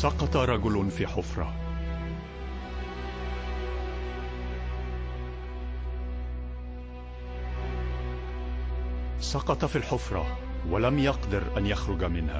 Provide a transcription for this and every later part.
سقط رجل في حفرة سقط في الحفرة ولم يقدر أن يخرج منها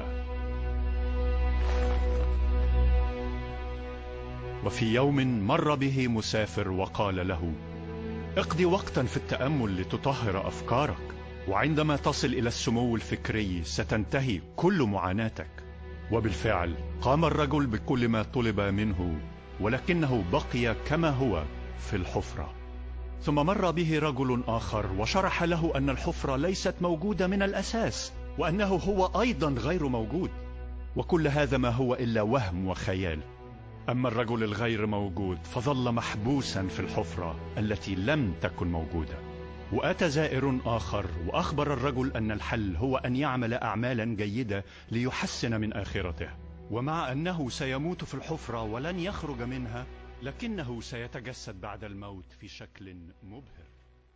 وفي يوم مر به مسافر وقال له اقضي وقتا في التأمل لتطهر أفكارك وعندما تصل إلى السمو الفكري ستنتهي كل معاناتك وبالفعل قام الرجل بكل ما طلب منه ولكنه بقي كما هو في الحفرة ثم مر به رجل آخر وشرح له أن الحفرة ليست موجودة من الأساس وأنه هو أيضا غير موجود وكل هذا ما هو إلا وهم وخيال أما الرجل الغير موجود فظل محبوسا في الحفرة التي لم تكن موجودة وآتى زائر آخر وأخبر الرجل أن الحل هو أن يعمل أعمالا جيدة ليحسن من آخرته ومع أنه سيموت في الحفرة ولن يخرج منها لكنه سيتجسد بعد الموت في شكل مبهر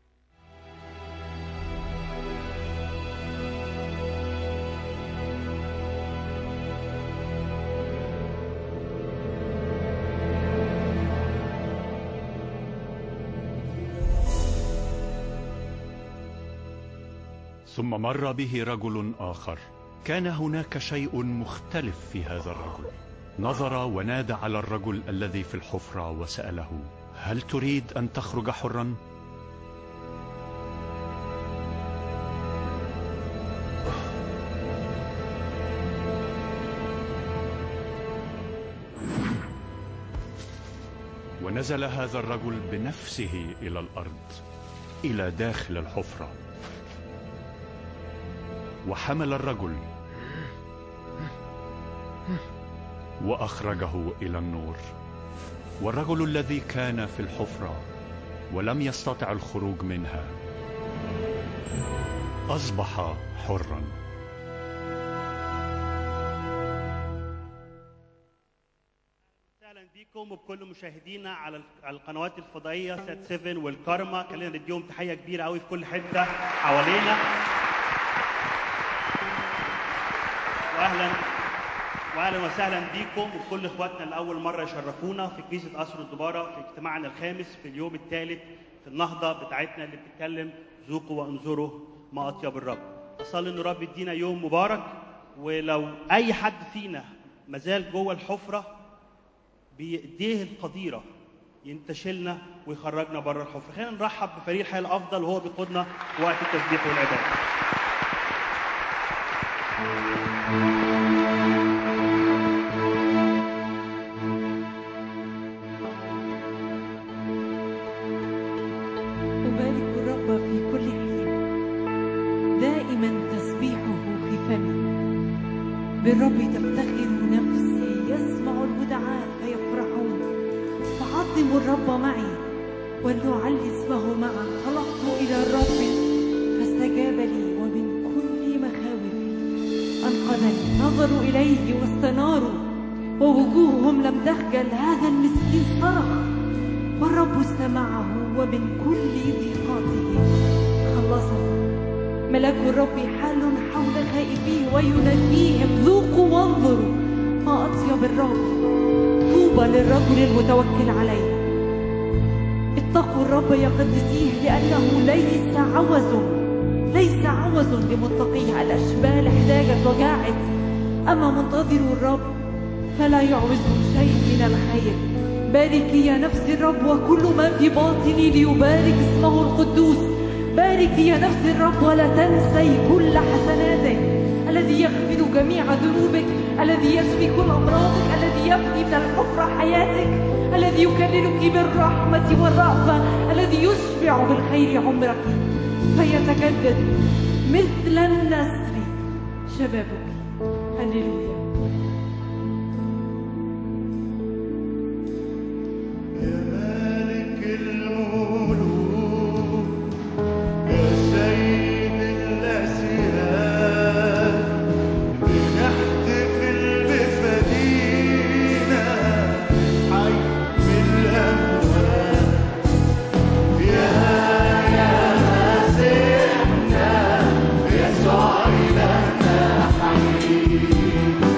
ثم مر به رجل آخر كان هناك شيء مختلف في هذا الرجل نظر ونادى على الرجل الذي في الحفرة وسأله هل تريد أن تخرج حرا؟ ونزل هذا الرجل بنفسه إلى الأرض إلى داخل الحفرة وحمل الرجل واخرجه الى النور والرجل الذي كان في الحفره ولم يستطع الخروج منها اصبح حرا اهلا بيكم وبكل مشاهدينا على على القنوات الفضائيه سات 7 والكارما خلينا نديهم تحيه كبيره قوي في كل حته حوالينا واهلا واهلا وسهلا بيكم وكل اخواتنا اللي اول مره يشرفونا في كنيسه قصر الدباره في اجتماعنا الخامس في اليوم الثالث في النهضه بتاعتنا اللي بتتكلم ذوقوا وانظروا ما اطيب الرب اصلي ان الرب يدينا يوم مبارك ولو اي حد فينا مازال جوه الحفره بايديه القديره ينتشلنا ويخرجنا بره الحفره خلينا نرحب بفريق الحياه الافضل وهو بيقودنا وقت التسبيح والعباده أبارك الرب في كل حين دائما تسبيحه في فمي بالرب تفتخر نفسي يسمع الودعاء فيفرحون فعظموا الرب معي ولنعلي اسمه معا خلقت إلى الرب فاستجاب لي ومن كل مخاوفي أنقذني نظروا إليه واستناروا ووجوههم لم تخجل هذا المسكين صرخ والرب استمعه ومن كل ضيقاته خلصه ملك الرب حال حول خائفيه ويناديهم ذوقوا وانظروا ما أطيب الرب طوبى للرجل المتوكل عليه اتقوا الرب يا قدسيه لأنه ليس عوز ليس عوز لمتقيه الأشبال احتاجت وجاعت أما منتظر الرب فلا يعوزه شيء من الخير باركي يا نفس الرب وكل ما في باطني ليبارك اسمه القدوس باركي يا نفس الرب ولا تنسي كل حسناتك الذي يغفر جميع ذنوبك الذي يشفي كل امراضك الذي يفني من الحفره حياتك الذي يكللك بالرحمه والرأفه الذي يشبع بالخير عمرك فيتجدد مثل النسر شبابك هللويا يا مالك الملوك يا سيد الأسياد بنحتفل بفدينا حي من الأموات يا يا مسيحنا يسوع إلهنا حي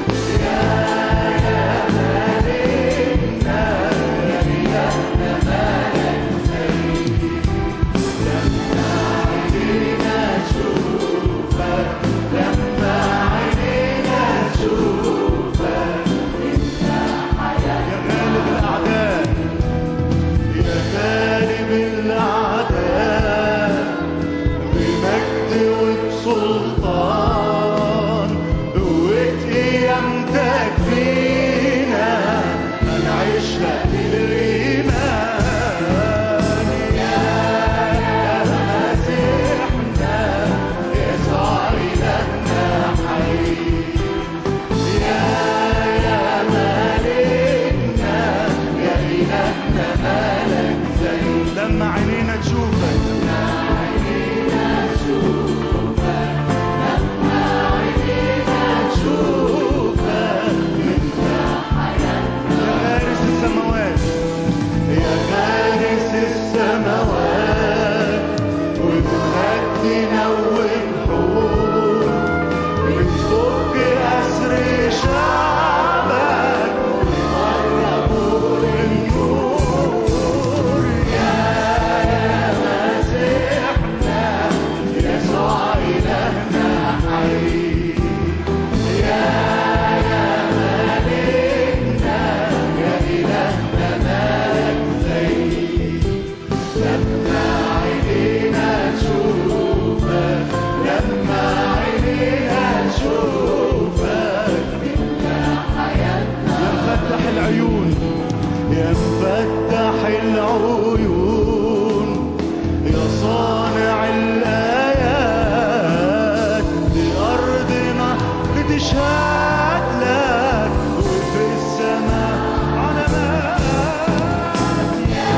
عينينا تشوفك يا غارس السماوات يا غارس السماوات وبتغطينا وبحور بتفك أسر شعبك وتقربوا للنور يا يا مسيحنا يسوع إلهنا حي يا يا ملكنا يا إلهنا ملك زي لما عينينا تشوفك لما عينينا تشوفك يا مفتح العيون يا مفتح العيون يا صانع الآيات لأرضنا بتشهد لك وفي السماء علامات يا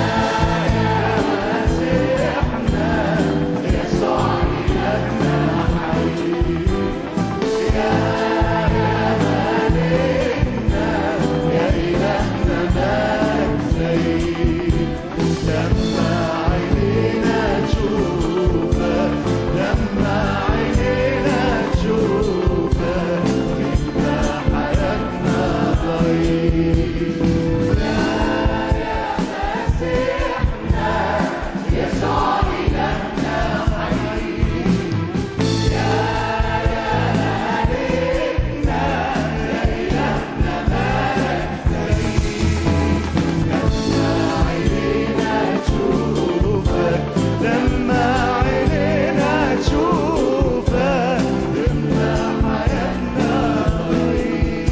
مسيحنا يسوع إلهنا حي يا يا ملكنا يا إلهنا ملك زي لما عينينا تشوفك لما عينينا تشوفك إحنا حياتنا ضيق يا يا مسيحنا يسوع إلهنا حي يا يا ملكنا يا إلهنا ملك زي لما عينينا تشوفك لما عينينا تشوفك لما حياتنا ضيق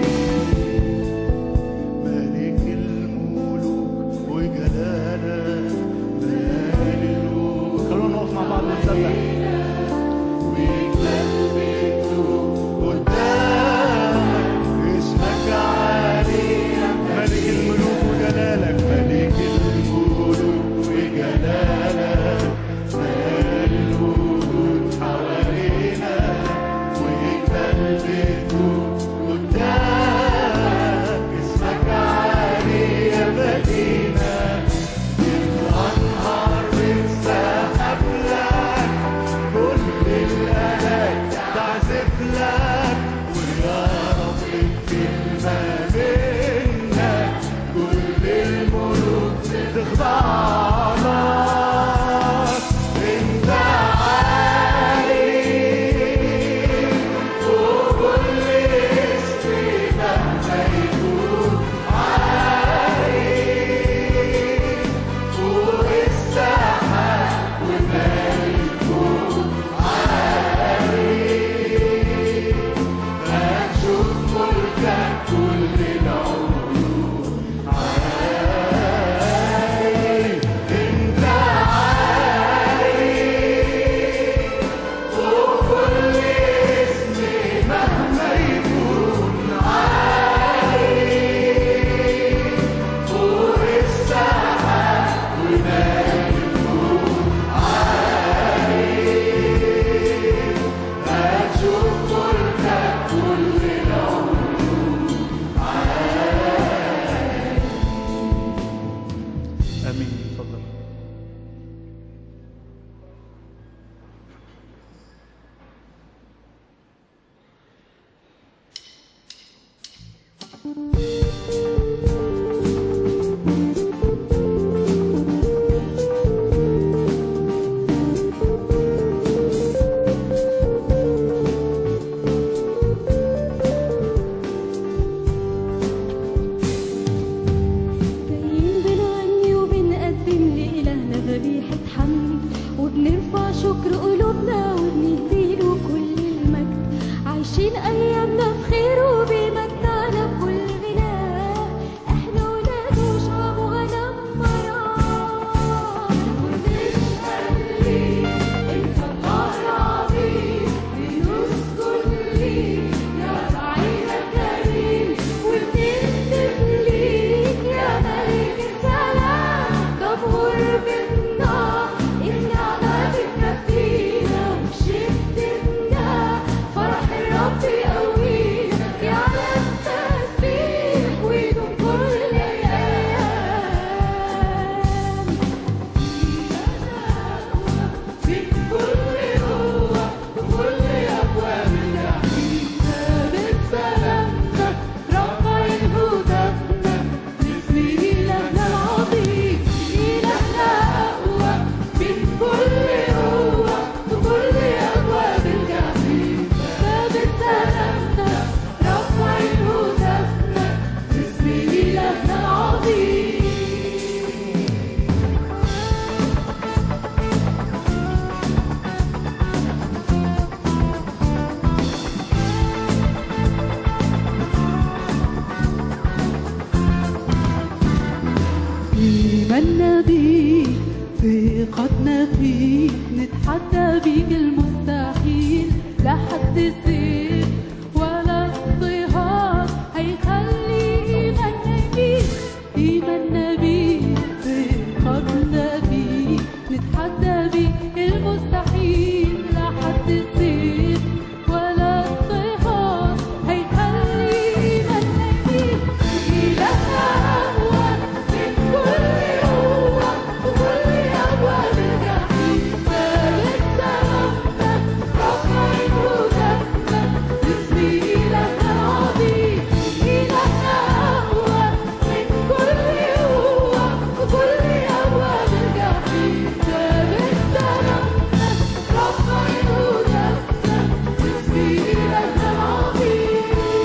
ملك الملوك وجلالك ملك الملوك خلونا نقف مع بعض ونسبح ويثبت قدامك اسمك عالي ملك الملوك وجلالك ملك الملوك وجلالك مال الوجود حوالينا ويثبت قدامك اسمك عالي يا مدينة الأنهار بتسحب لك كل الآلات تعزف لك ويا رب الكلمة منك كل الملوك تخضع لك انت عالي وكل اسم مهما يكون عالي فوق السحاب وما يكون عالي هتشوف ملكك كل العيون عالي انت عالي فوق كل اسم مهما يكون عالي فوق السحاب وما يكون عالي هتشوف ملكك كل العيون امين اتفضل جايين بنغني وبنقدم لإلهنا ذبيحة حمد وبنرفع شكر قلوبنا وبنديله كل المجد عايشين أيامنا في خير وبيمتعنا بكل غناه احنا ولاده وشعب وغنم مراه ونشهد ليه انت الله العظيم بنسجد ليك يا رعينا الكريم وبنهتف ليك يا ملك السلام طب غربتنا ثقتنا فيك نتحدى بيك المستحيل لا حد سيف ولا اضطهاد هيخلي ايماننا بيك ايماننا بيك ثقتنا فيك نتحدى بيك المستحيل لا حد سيف ولا اضطهاد هيخلي ايماننا بيك إلهنا أقوى من كل قوة وكل أبواب الجحيم ثابت سلامنا رفع هدفنا باسم إلهنا العظيم إلهنا أقوى من كل قوة وكل أبواب الجحيم ثابت سلامنا رفع هدفنا باسم إلهنا العظيم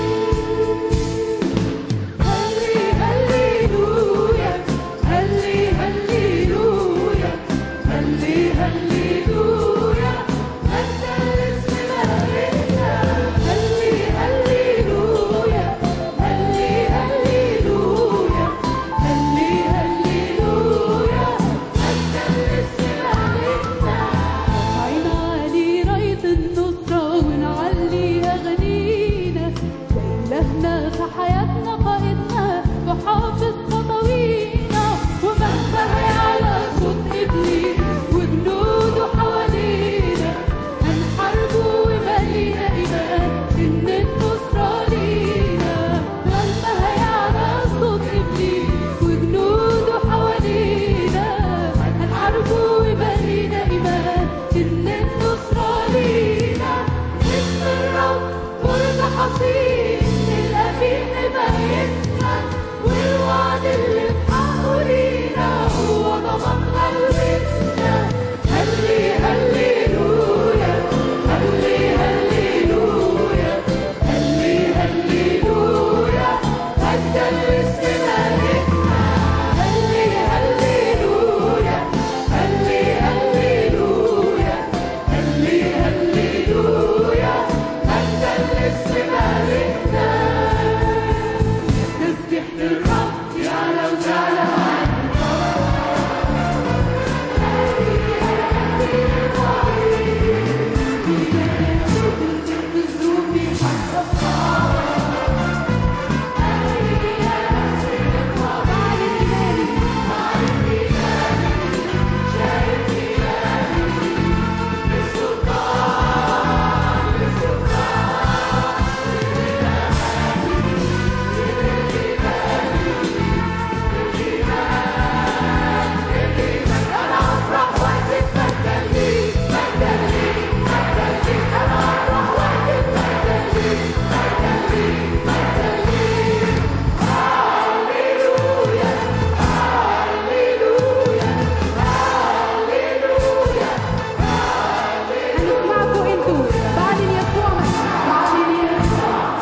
هلي هللويا هلي هللويا هلي هللويا أنت الاسم مالكنا هلي هللويا هلي هللويا هلي هللويا أنت الاسم مالكنا عين علي راية النصرة ونعلي أغانينا إلهنا في حياتنا قائدنا وحافظ خطوينا ومنبه على صوت إبليس وجنوده حوالينا هنحاربه ومالينا إيمان إن النصرة لينا منبه على صوت إبليس وجنوده حوالينا هنحاربه ومالينا إيمان إن النصرة لينا اسم الرب برج حصين الأمين حمايتنا والوعد اللي في حقه لينا هو ضمان قلبنا هلي هللويا هلي هللويا هلي هللويا مجد الاسم مالكنا هلي هللويا هلي هللويا هلي هللويا مجد الاسم مالكنا تسبح للرب يعلى وتعالى هنسمعكم انتوا بعد يسوع بعد يسوع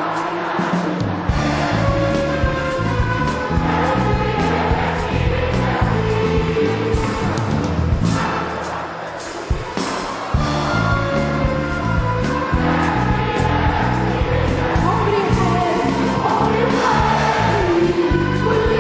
عمري وحياتي عمري وحياتي كل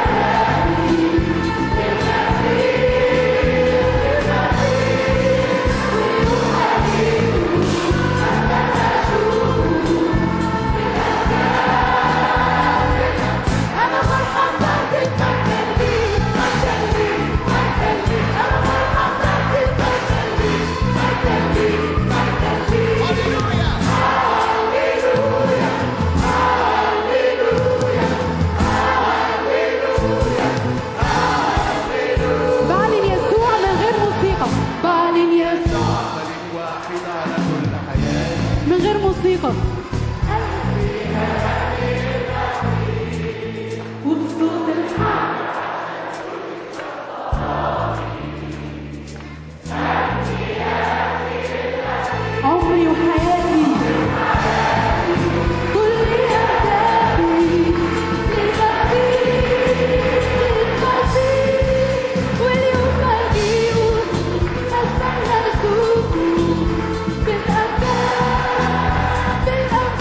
أنا فرحان بقيت مكان ليك مكان ليك مكان ليك أنا فرحان بقيت مكان ليك مكان ليك مكان ليك هللويا هللويا هللويا هللويا بعلن يسوع من غير موسيقى بعلن يسوع واحد على كل حياة من غير موسيقى وبصوت الحق عمري وحياتي كل أهدافي للمسيح للمسيح واليوم أجيبه أستنى أشوفه في الأفكار في الأفكار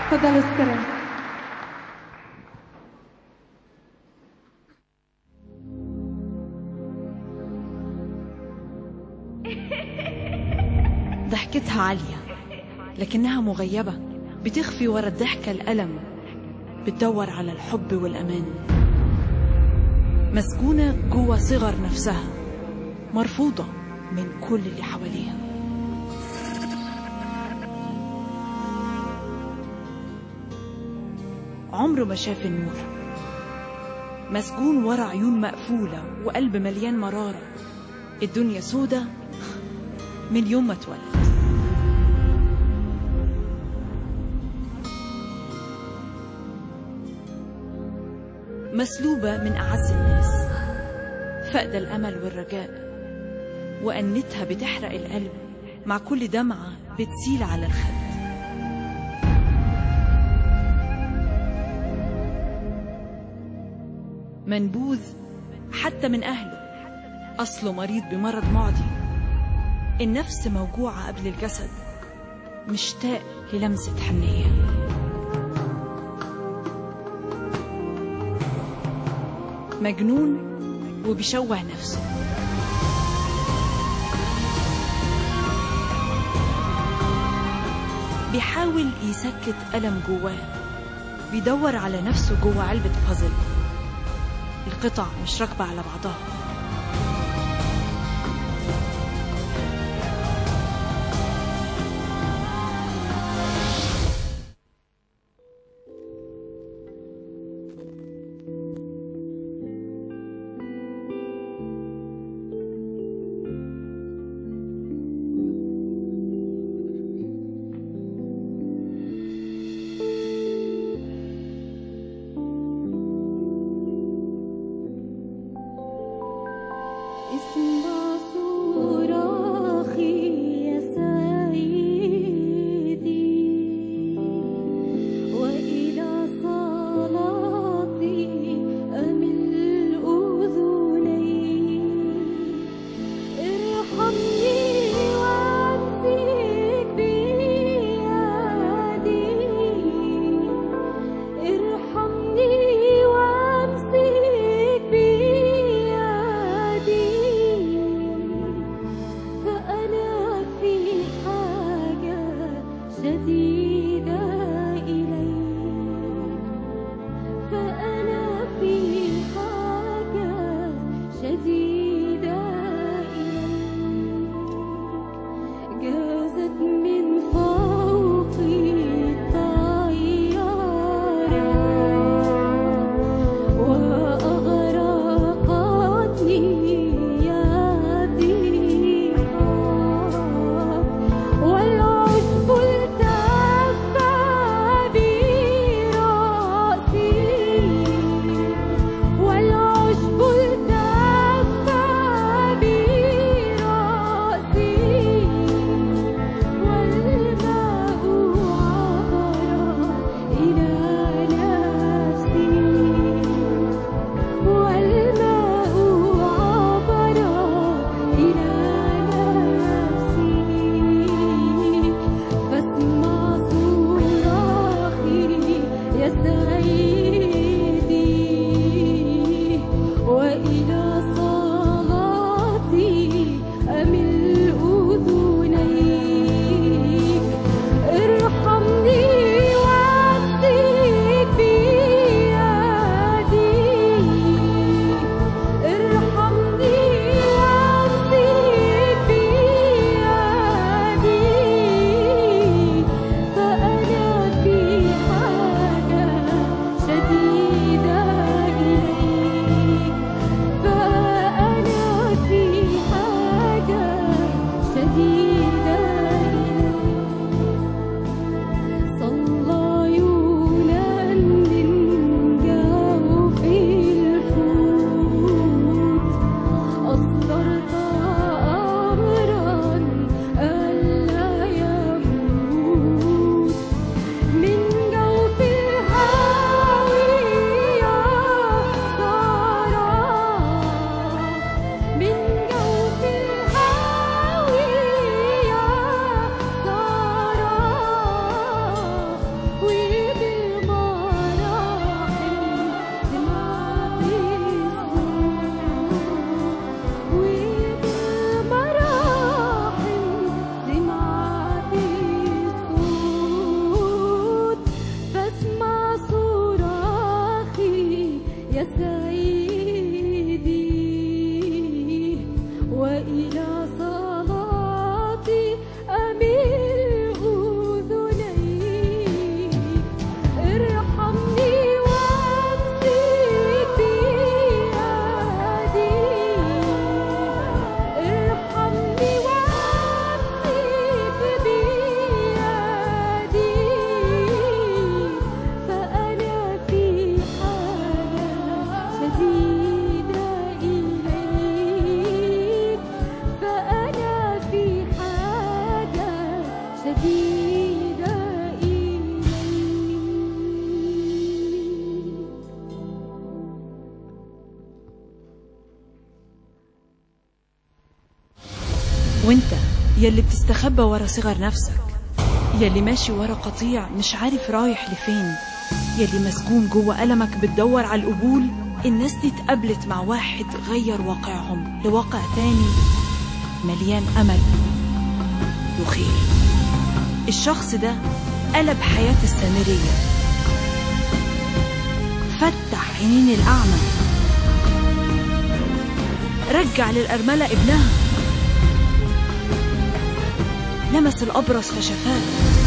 تفضلوا استريحوا ضحكتها عالية لكنها مغيبة بتخفي ورا الضحكة الألم بتدور على الحب والأمان مسجونة جوا صغر نفسها مرفوضة من كل اللي حواليها عمره ما شاف النور مسجون ورا عيون مقفولة وقلب مليان مرارة الدنيا سودة من يوم ما اتولد مسلوبة من أعز الناس فقد الأمل والرجاء وأنتها بتحرق القلب مع كل دمعة بتسيل على الخد منبوذ حتى من أهله أصله مريض بمرض معدي النفس موجوعة قبل الجسد مشتاق للمسة حنية مجنون وبيشوه نفسه بيحاول يسكت ألم جواه بيدور على نفسه جوه علبة بازل القطع مش راكبة على بعضها اسمع صراخي يا سيدي وإلى صلاتي أمل أذني ارحمني وامسك بيدي ارحمني وامسك بيدي فأنا في حاجة شديدة إليك فأنا في حاجة شديدة إليك جازت من فوقي الطيارة وأغرقتني يا ضيقة والعشب التالي يلي بتستخبى ورا صغر نفسك يلي ماشي ورا قطيع مش عارف رايح لفين يلي مسجون جوه ألمك بتدور على القبول الناس دي اتقابلت مع واحد غير واقعهم لواقع تاني مليان أمل وخير الشخص ده قلب حياة السامرية فتح عينين الأعمى رجع للأرملة ابنها لمس الأبرص فشفاه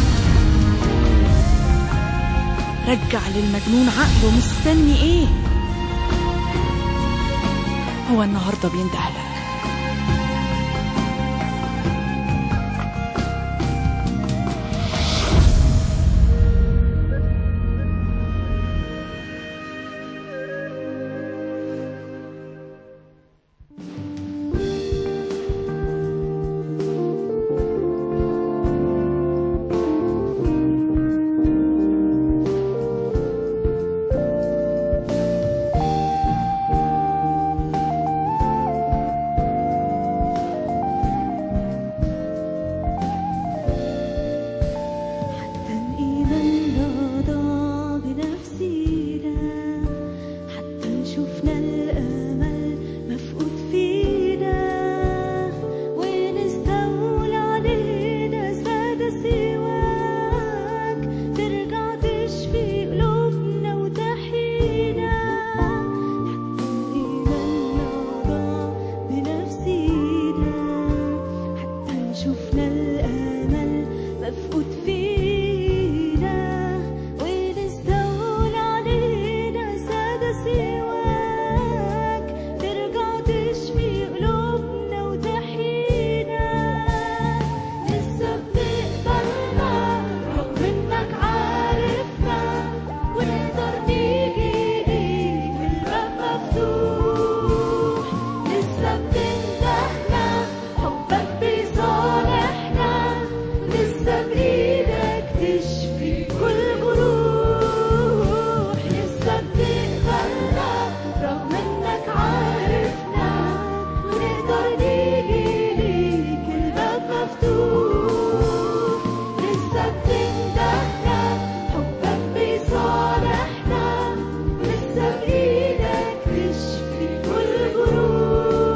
رجع للمجنون عقله مستني ايه هو النهارده بينده لك حتى إيماننا ضاع بنفسينا حتى شفنا الأمل مفقود فينا ونستولى علينا سادة سواك ترجع تشفي قلوبنا وتحيينا حتى إيماننا ضاع بنفسينا حتى شفنا الأمل مفقود فينا ونستولى علينا سادة سواك ترجع تشفي قلوبنا وتحيينا لسه بنقبلنا رغم انك عارفنا ونقدر نيجي ليك الباب مفتوح لسه بتندهنا حبك بيصالحنا لسه بإيدك تشفي كل جروح لسه بتقبلنا رغم انك عارفنا ونقدر نيجي ليك الباب مفتوح لسه بتندهنا حبك بيصالحنا لسه بإيدك تشفي كل جروح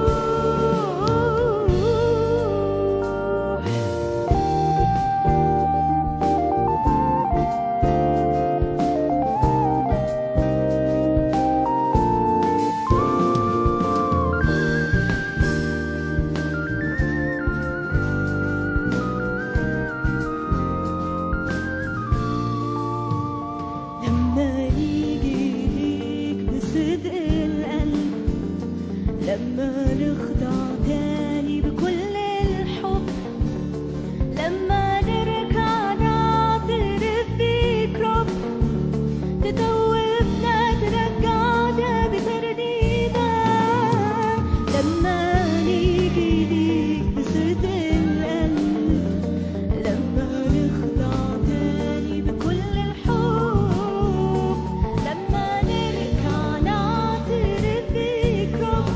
لما نيجي ليك بصدق القلب لما نخضع تاني بكل الحب لما نرجع نعترف بيك رب تتوبنا ترجعنا بترنيمة لما نيجي ليك بصدق القلب لما نخضع تاني بكل الحب لما نرجع نعترف بيك رب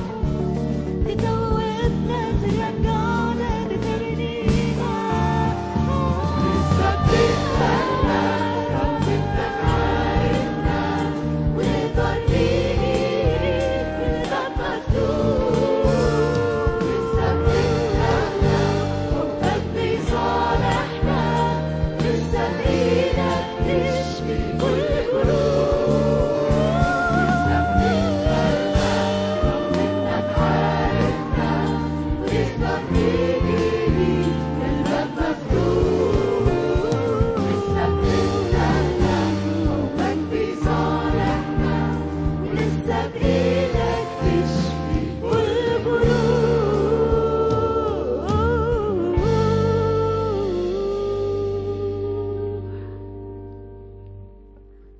تتوبنا ترجعنا بترنيمة لسه بتقبلنا رغم انك عارفنا ونقدر نيجي ليك الباب مفتوح لسه بتقبلنا حبك بيصالحنا لسه بإيدك تشفي كل جروح لسه بتقبلنا رغم انك عارفنا ولسه بنيجي ليك الباب مفتوح لسه بتقبلنا حبك بيصالحنا ولسه بإيدك تشفي كل جروح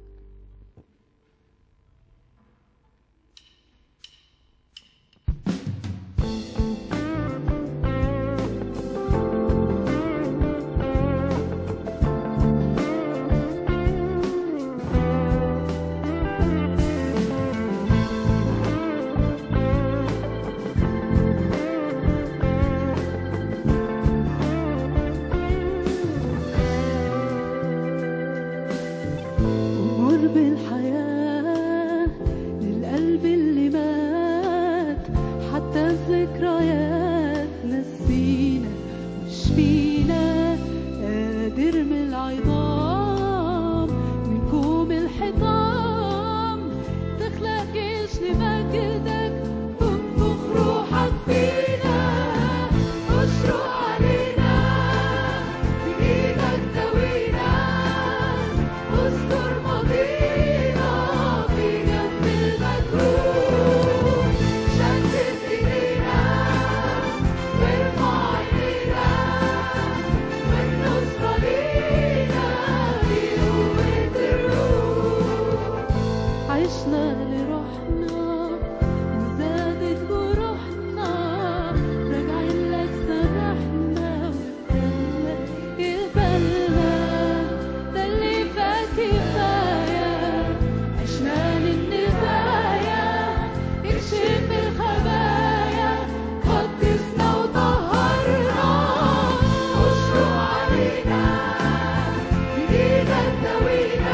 كوم العظام من كوم الحطام تخلق جيش لمجدك تنفخ روحك فينا اشرق علينا بإيدك دوينا استر ماضينا في جنب المجروح شتت ايدينا وارفع ايدينا والنصرة لينا بقوة الروح عشنا لروحنا انزادت جروحنا راجعين لك سامحنا وقبلنا يقبلنا ده اللي فات كفاية عشنا للنهاية اكشف الخبايا قدسنا وطهرنا اشرق علينا بإيدك دوينا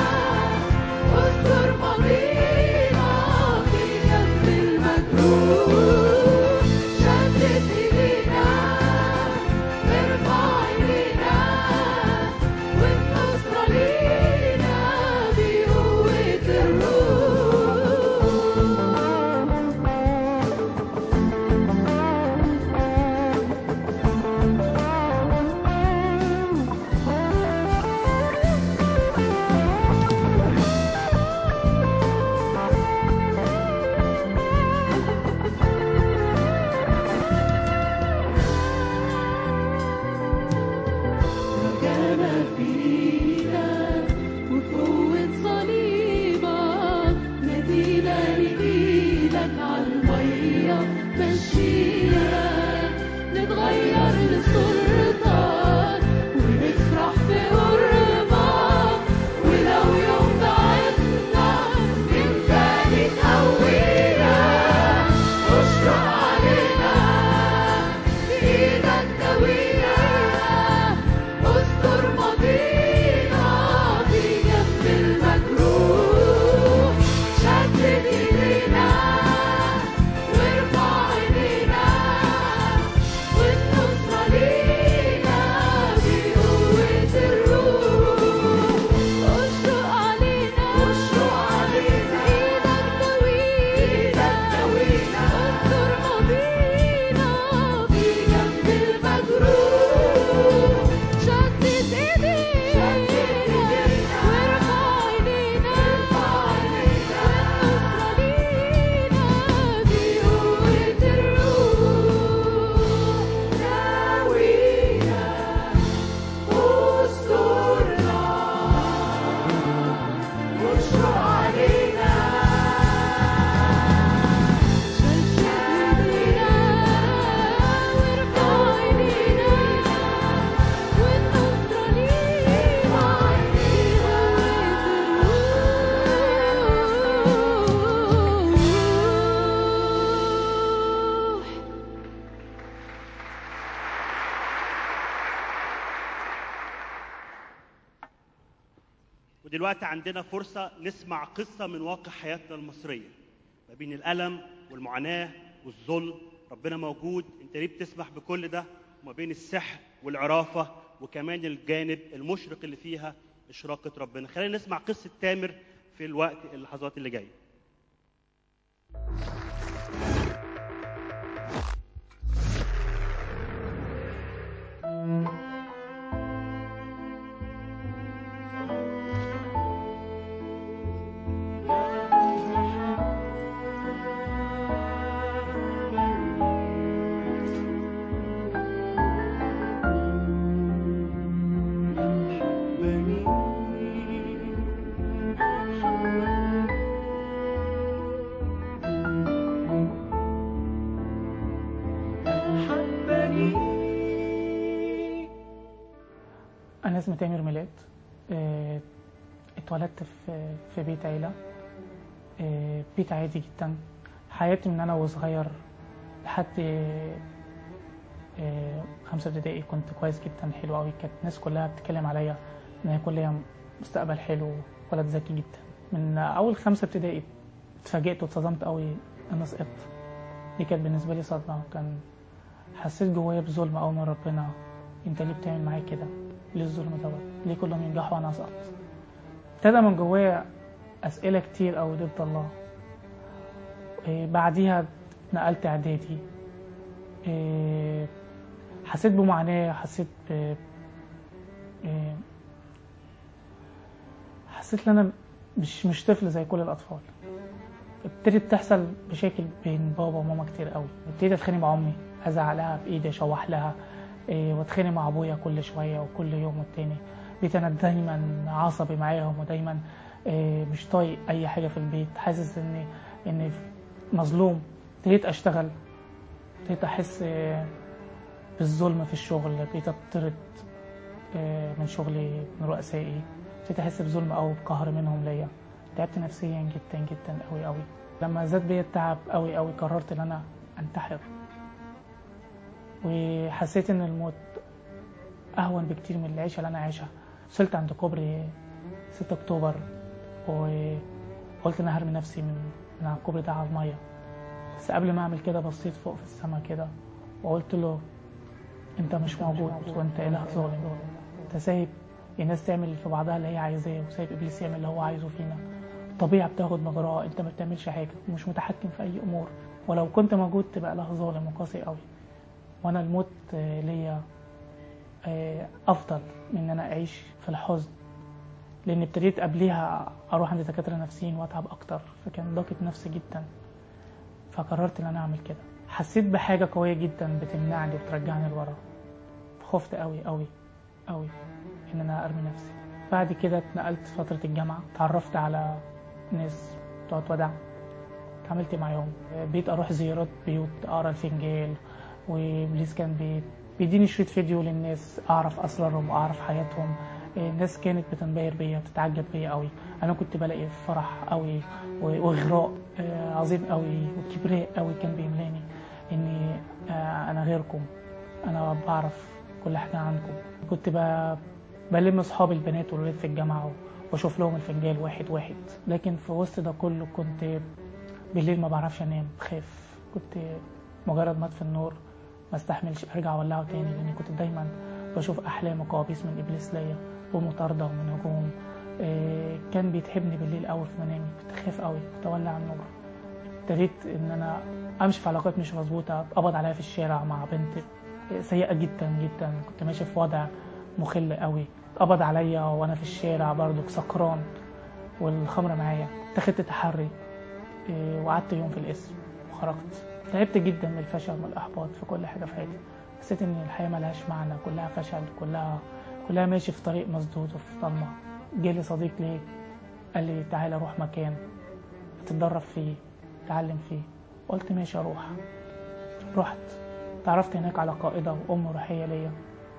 واذكر ماضينا في جنب المجروح شدد ايدينا ارفع ايدينا والنصرة لينا بقوة الروح رجعنا فينا وقوة صليبك نادينا نجيلك عالمية مشينا نتغير لصورتك ونفرح في قربك ولو يوم ضعفنا انت بتقوينا اشرق علينا بإيدك دوينا استر ماضينا في جنب المجروح شدد ايدينا وارفع ايدينا والنصرة لينا بقوة الروح اشرق علينا اشرق علينا ايدك دوينا استر ماضينا في جنب المجروح شدد ايدينا وارفع ايدينا والنصرة لينا بقوة الروح داوينا استرنا واشرق علينا شدد ايدينا وارفع ايدينا والنصرة لينا بقوة الروح ودلوقتي عندنا فرصة نسمع قصة من واقع حياتنا المصرية ما بين الألم والمعاناة والظلم ربنا موجود انت ليه بتسمح بكل ده وما بين السحر والعرافة وكمان الجانب المشرق اللي فيها إشراقة ربنا خلينا نسمع قصة تامر في الوقت اللحظات اللي جايه أنا اسمي تامر ميلاد آه، اتولدت في في بيت عيلة آه، بيت عادي جدا حياتي من أنا وصغير لحد آه، خمسة ابتدائي كنت كويس جدا حلو أوي كانت الناس كلها بتتكلم عليا إن هيكون ليا مستقبل حلو ولد ذكي جدا من أول خمسة ابتدائي اتفاجئت واتصدمت أوي إن أنا سقطت دي كانت بالنسبة لي صدمة كان حسيت جوايا بظلم أوي من ربنا أنت ليه بتعمل معايا كده ليه الظلم دوت ليه كلهم ينجحوا وانا اسقط ابتدى من جوايا اسئله كتير قوي ضد الله إيه بعديها نقلت اعدادي إيه حسيت بمعاناه حسيت ب إيه حسيت ان انا مش مش طفل زي كل الاطفال ابتدت تحصل مشاكل بين بابا وماما كتير قوي ابتديت اتخانق مع امي ازعلها بايدي اشوح لها إيه واتخانق مع ابويا كل شويه وكل يوم والتاني بقيت انا دايما عصبي معاهم ودايما إيه مش طايق اي حاجه في البيت حاسس اني اني مظلوم ابتديت اشتغل ابتديت احس إيه بالظلم في الشغل بقيت اطرد إيه من شغلي من رؤسائي ابتديت احس بظلم قوي بقهر منهم ليا تعبت نفسيا جدا جدا قوي قوي لما زاد بيا التعب قوي قوي قررت ان انا انتحر وحسيت ان الموت اهون بكتير من العيشه اللي انا عايشها وصلت عند كوبري 6 اكتوبر وقلت انا هرمي نفسي من من على الكوبري ده على الميه بس قبل ما اعمل كده بصيت فوق في السما كده وقلت له انت مش موجود وانت اله ظالم انت سايب الناس تعمل في بعضها اللي هي عايزاه وسايب ابليس يعمل اللي هو عايزه فينا الطبيعه بتاخد مجراها انت ما بتعملش حاجه ومش متحكم في اي امور ولو كنت موجود تبقى اله ظالم وقاسي قوي وانا الموت آه، ليا آه، افضل من ان انا اعيش في الحزن لان ابتديت قبليها اروح عند دكاتره نفسيين واتعب اكتر فكان ضاقت نفسي جدا فقررت ان انا اعمل كده حسيت بحاجه قويه جدا بتمنعني وترجعني لورا خفت قوي قوي قوي ان انا ارمي نفسي بعد كده اتنقلت فتره الجامعه اتعرفت على ناس بتوع ودع اتعاملت معاهم بقيت اروح زيارات بيوت اقرا الفنجان وبليز كان بي- بيديني شريط فيديو للناس اعرف اسرارهم واعرف حياتهم الناس كانت بتنبهر بيا بتتعجب بيا قوي انا كنت بلاقي فرح قوي و- واغراء آه، عظيم قوي وكبرياء قوي كان بيملاني اني آه، انا غيركم انا بعرف كل حاجه عنكم كنت ب- بلم اصحابي البنات والولاد في الجامعه واشوف لهم الفنجان واحد واحد لكن في وسط ده كله كنت بالليل ما بعرفش انام بخاف كنت مجرد ما اطفي النور ما استحملش ارجع اولعه تاني لاني كنت دايما بشوف احلام وكوابيس من ابليس ليا ومطارده ومن هجوم إيه، كان بيتعبني بالليل قوي في منامي كنت خايف قوي كنت اولع النور ابتديت ان انا امشي في علاقات مش مظبوطه اتقبض عليا في الشارع مع بنت سيئه جدا جدا كنت ماشي في وضع مخل قوي اتقبض عليا وانا في الشارع برضو سكران والخمره معايا اتخذت تحري إيه، وقعدت يوم في القسم وخرجت تعبت جدا من الفشل والاحباط في كل حاجه في حياتي حسيت ان الحياه ملهاش معنى كلها فشل كلها كلها ماشي في طريق مسدود وفي ضلمه جالي صديق ليه قال لي تعالى روح مكان تتدرب فيه تعلم فيه قلت ماشي اروح رحت تعرفت هناك على قائده وام روحيه ليا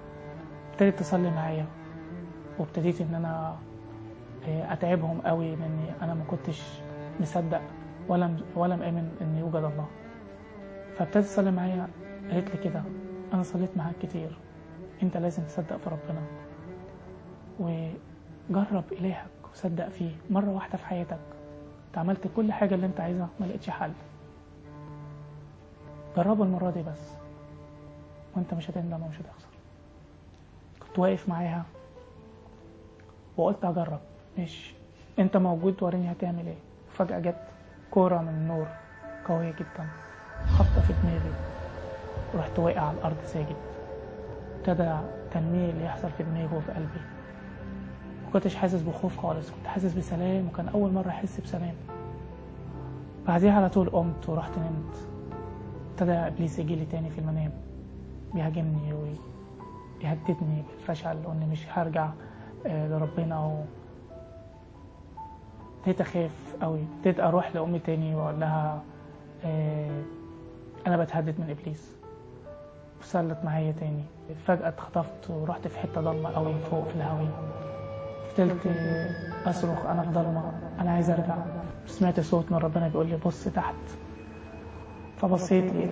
ابتدت تصلي معايا وابتديت ان انا آه، اتعبهم قوي لاني انا ما كنتش مصدق ولا ولا مآمن ان يوجد الله فابتدت تصلي معايا قالت لي كده انا صليت معاك كتير انت لازم تصدق في ربنا وجرب الهك وصدق فيه مره واحده في حياتك انت عملت كل حاجه اللي انت عايزها ما لقيتش حل جربه المره دي بس وانت مش هتندم ومش هتخسر كنت واقف معاها وقلت اجرب ماشي انت موجود وريني هتعمل ايه فجأة جت كورة من النور قوية جدا خبطة في دماغي ورحت واقع على الأرض ساجد ابتدى تنميل يحصل في دماغي وفي قلبي ما كنتش حاسس بخوف خالص كنت حاسس بسلام وكان أول مرة أحس بسلام بعديها على طول قمت ورحت نمت ابتدى إبليس يجي لي تاني في المنام بيهاجمني ويهددني بالفشل وإني مش هرجع آه، لربنا و... ابتديت اخاف قوي ابتديت اروح لامي تاني واقول لها آه انا بتهدد من ابليس وصلت معايا تاني فجاه اتخطفت ورحت في حته ضلمه قوي فوق في الهواء فضلت آه، اصرخ انا في ضلمه انا عايز ارجع سمعت صوت من ربنا بيقول لي بص تحت فبصيت لقيت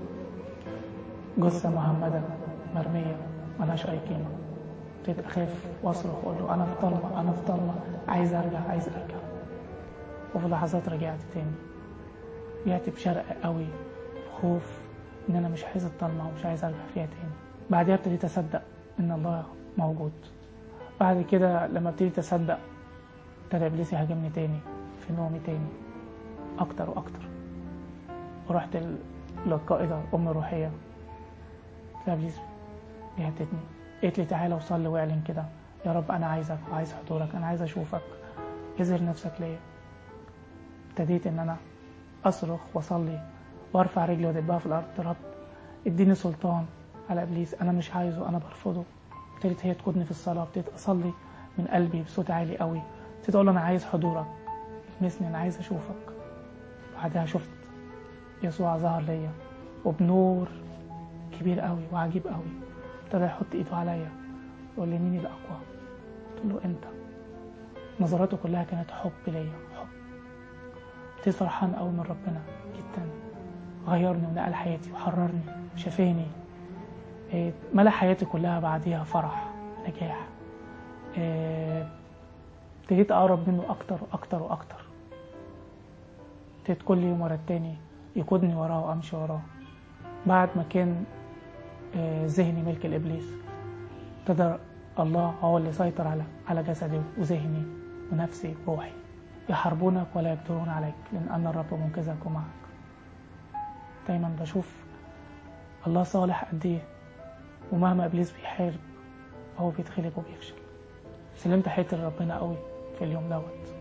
جثه مهمده مرميه ملهاش اي قيمه ابتديت اخاف واصرخ واقول له انا في ضلمه انا في ضلمه عايز ارجع عايز ارجع وفي لحظات رجعت تاني رجعت بشرق قوي خوف ان انا مش عايز الضلمه ومش عايز ارجع فيها تاني بعدها ابتديت اصدق ان الله موجود بعد كده لما ابتديت اصدق ابتدى ابليس يهاجمني تاني في نومي تاني اكتر واكتر ورحت ل- للقائدة ام الروحية قلت لها ابليس بيهددني قالت لي تعالى وصلي واعلن كده يا رب انا عايزك وعايز حضورك انا عايز اشوفك اظهر نفسك ليا ابتديت ان انا اصرخ واصلي وارفع رجلي وادبها في الارض يا رب اديني سلطان على ابليس انا مش عايزه انا برفضه ابتدت هي تقودني في الصلاه ابتديت اصلي من قلبي بصوت عالي قوي ابتديت اقول له انا عايز حضورك المسني انا عايز اشوفك بعدها شفت يسوع ظهر ليا وبنور كبير قوي وعجيب قوي ابتدى يحط ايده عليا يقول لي مين الاقوى قلت له انت نظراته كلها كانت حب ليا حب ابتديت فرحان قوي من ربنا جدا غيرني ونقل حياتي وحررني وشفاني إيه، ملا حياتي كلها بعديها فرح نجاح إيه، ابتديت اقرب منه اكتر واكتر واكتر ابتديت كل يوم ورا التاني يقودني وراه وامشي وراه بعد ما كان آه، ذهني ملك الابليس ابتدى الله هو اللي سيطر على على جسدي وذهني ونفسي وروحي يحاربونك ولا يقدرون عليك لان انا الرب منقذك ومعك دايما بشوف الله صالح قد ايه ومهما ابليس بيحارب هو بيتغلب وبيفشل سلمت حياتي لربنا قوي في اليوم دوت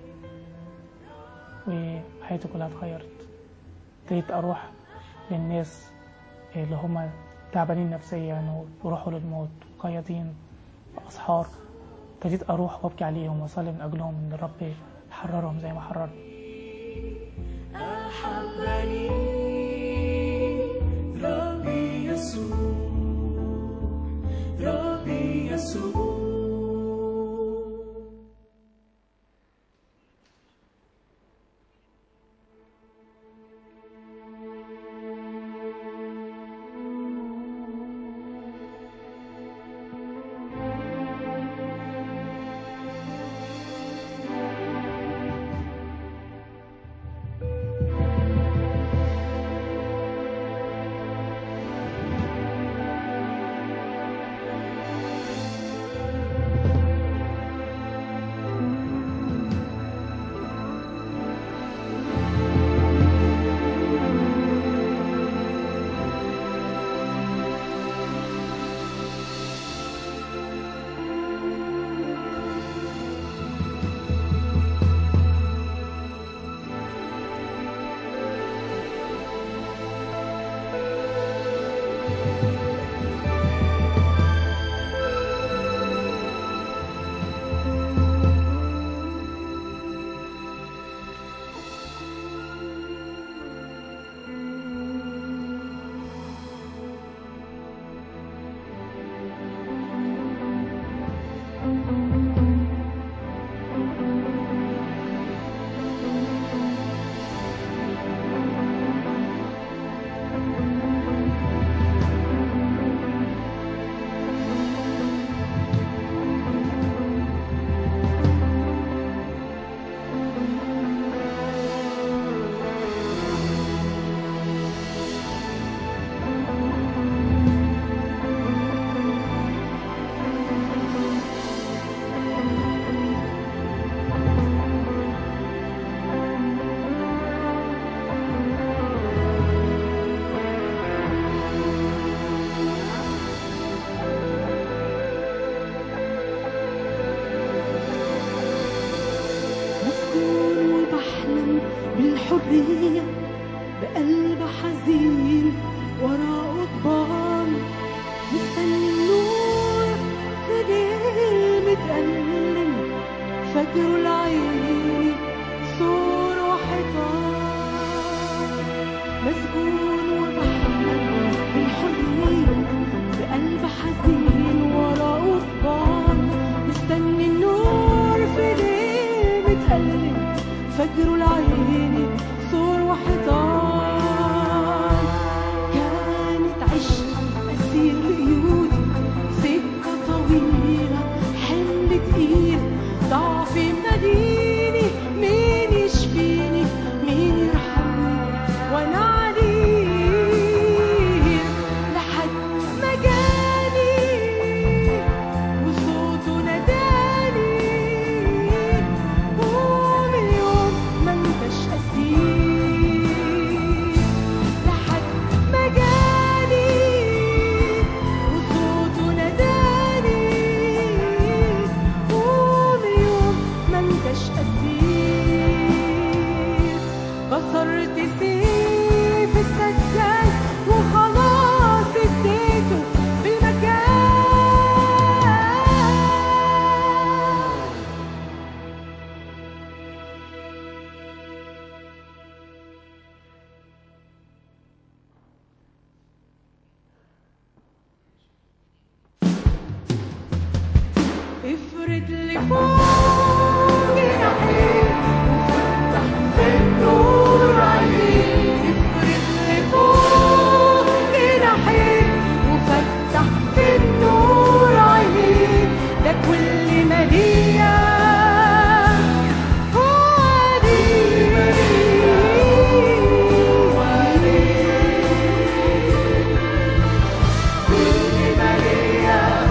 وحياتي كلها اتغيرت ابتديت اروح للناس اللي هم تعبانين نفسيا ويروحوا للموت قيادين واسحار ابتديت اروح وابكي عليهم واصلي من اجلهم ان الرب يحررهم زي ما حررني أحبني ربي يسوع ربي يسوع مسكون وبحلم بالحرية بقلب حزين ورا قضبان مستني النور في ليل متألم فجر العين سور وحيطان مسكون وبحلم بالحرية بقلب حزين ورا قضبان مستني النور في ليل متألم فجر العين سور وحيطان كانت عشقي أسير قيودي سكة طويلة حمل تقيل ضعفي مديني مين يشفيني مين يرحمني وانا عليه لحد ما جاني افرد لفوق جناحيك وفتح في النور عينيك افرد لفوق جناحيك وفتح في النور عينيك ده كل ما ليا هو كل ما ليا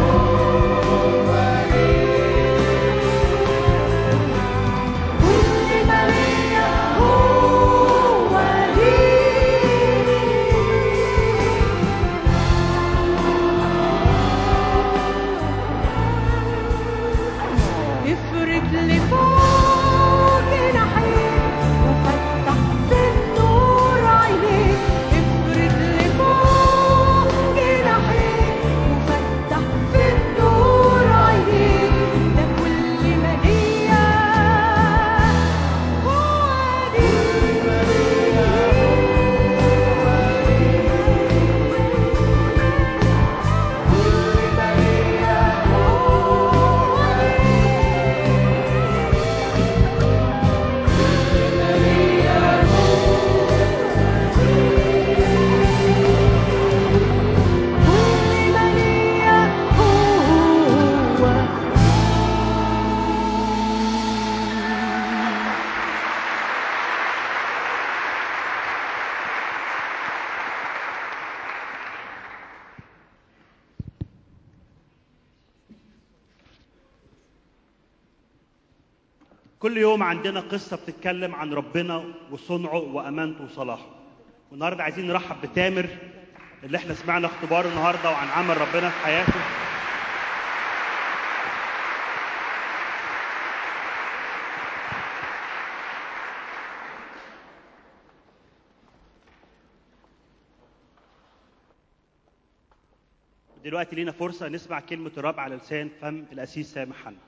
كل ما ليا هو افرد لفوق جناحيك وفتح في النور عينيك افرد لفوق جناحيك وفتح في النور عينيك ده كل ما ليا هو كل ما ليا هو كل يوم عندنا قصة بتتكلم عن ربنا وصنعه وأمانته وصلاحه والنهاردة عايزين نرحب بتامر اللي احنا سمعنا اختباره النهاردة وعن عمل ربنا في حياته دلوقتي لينا فرصة نسمع كلمة الرب على لسان فم الأسيس سامح حنا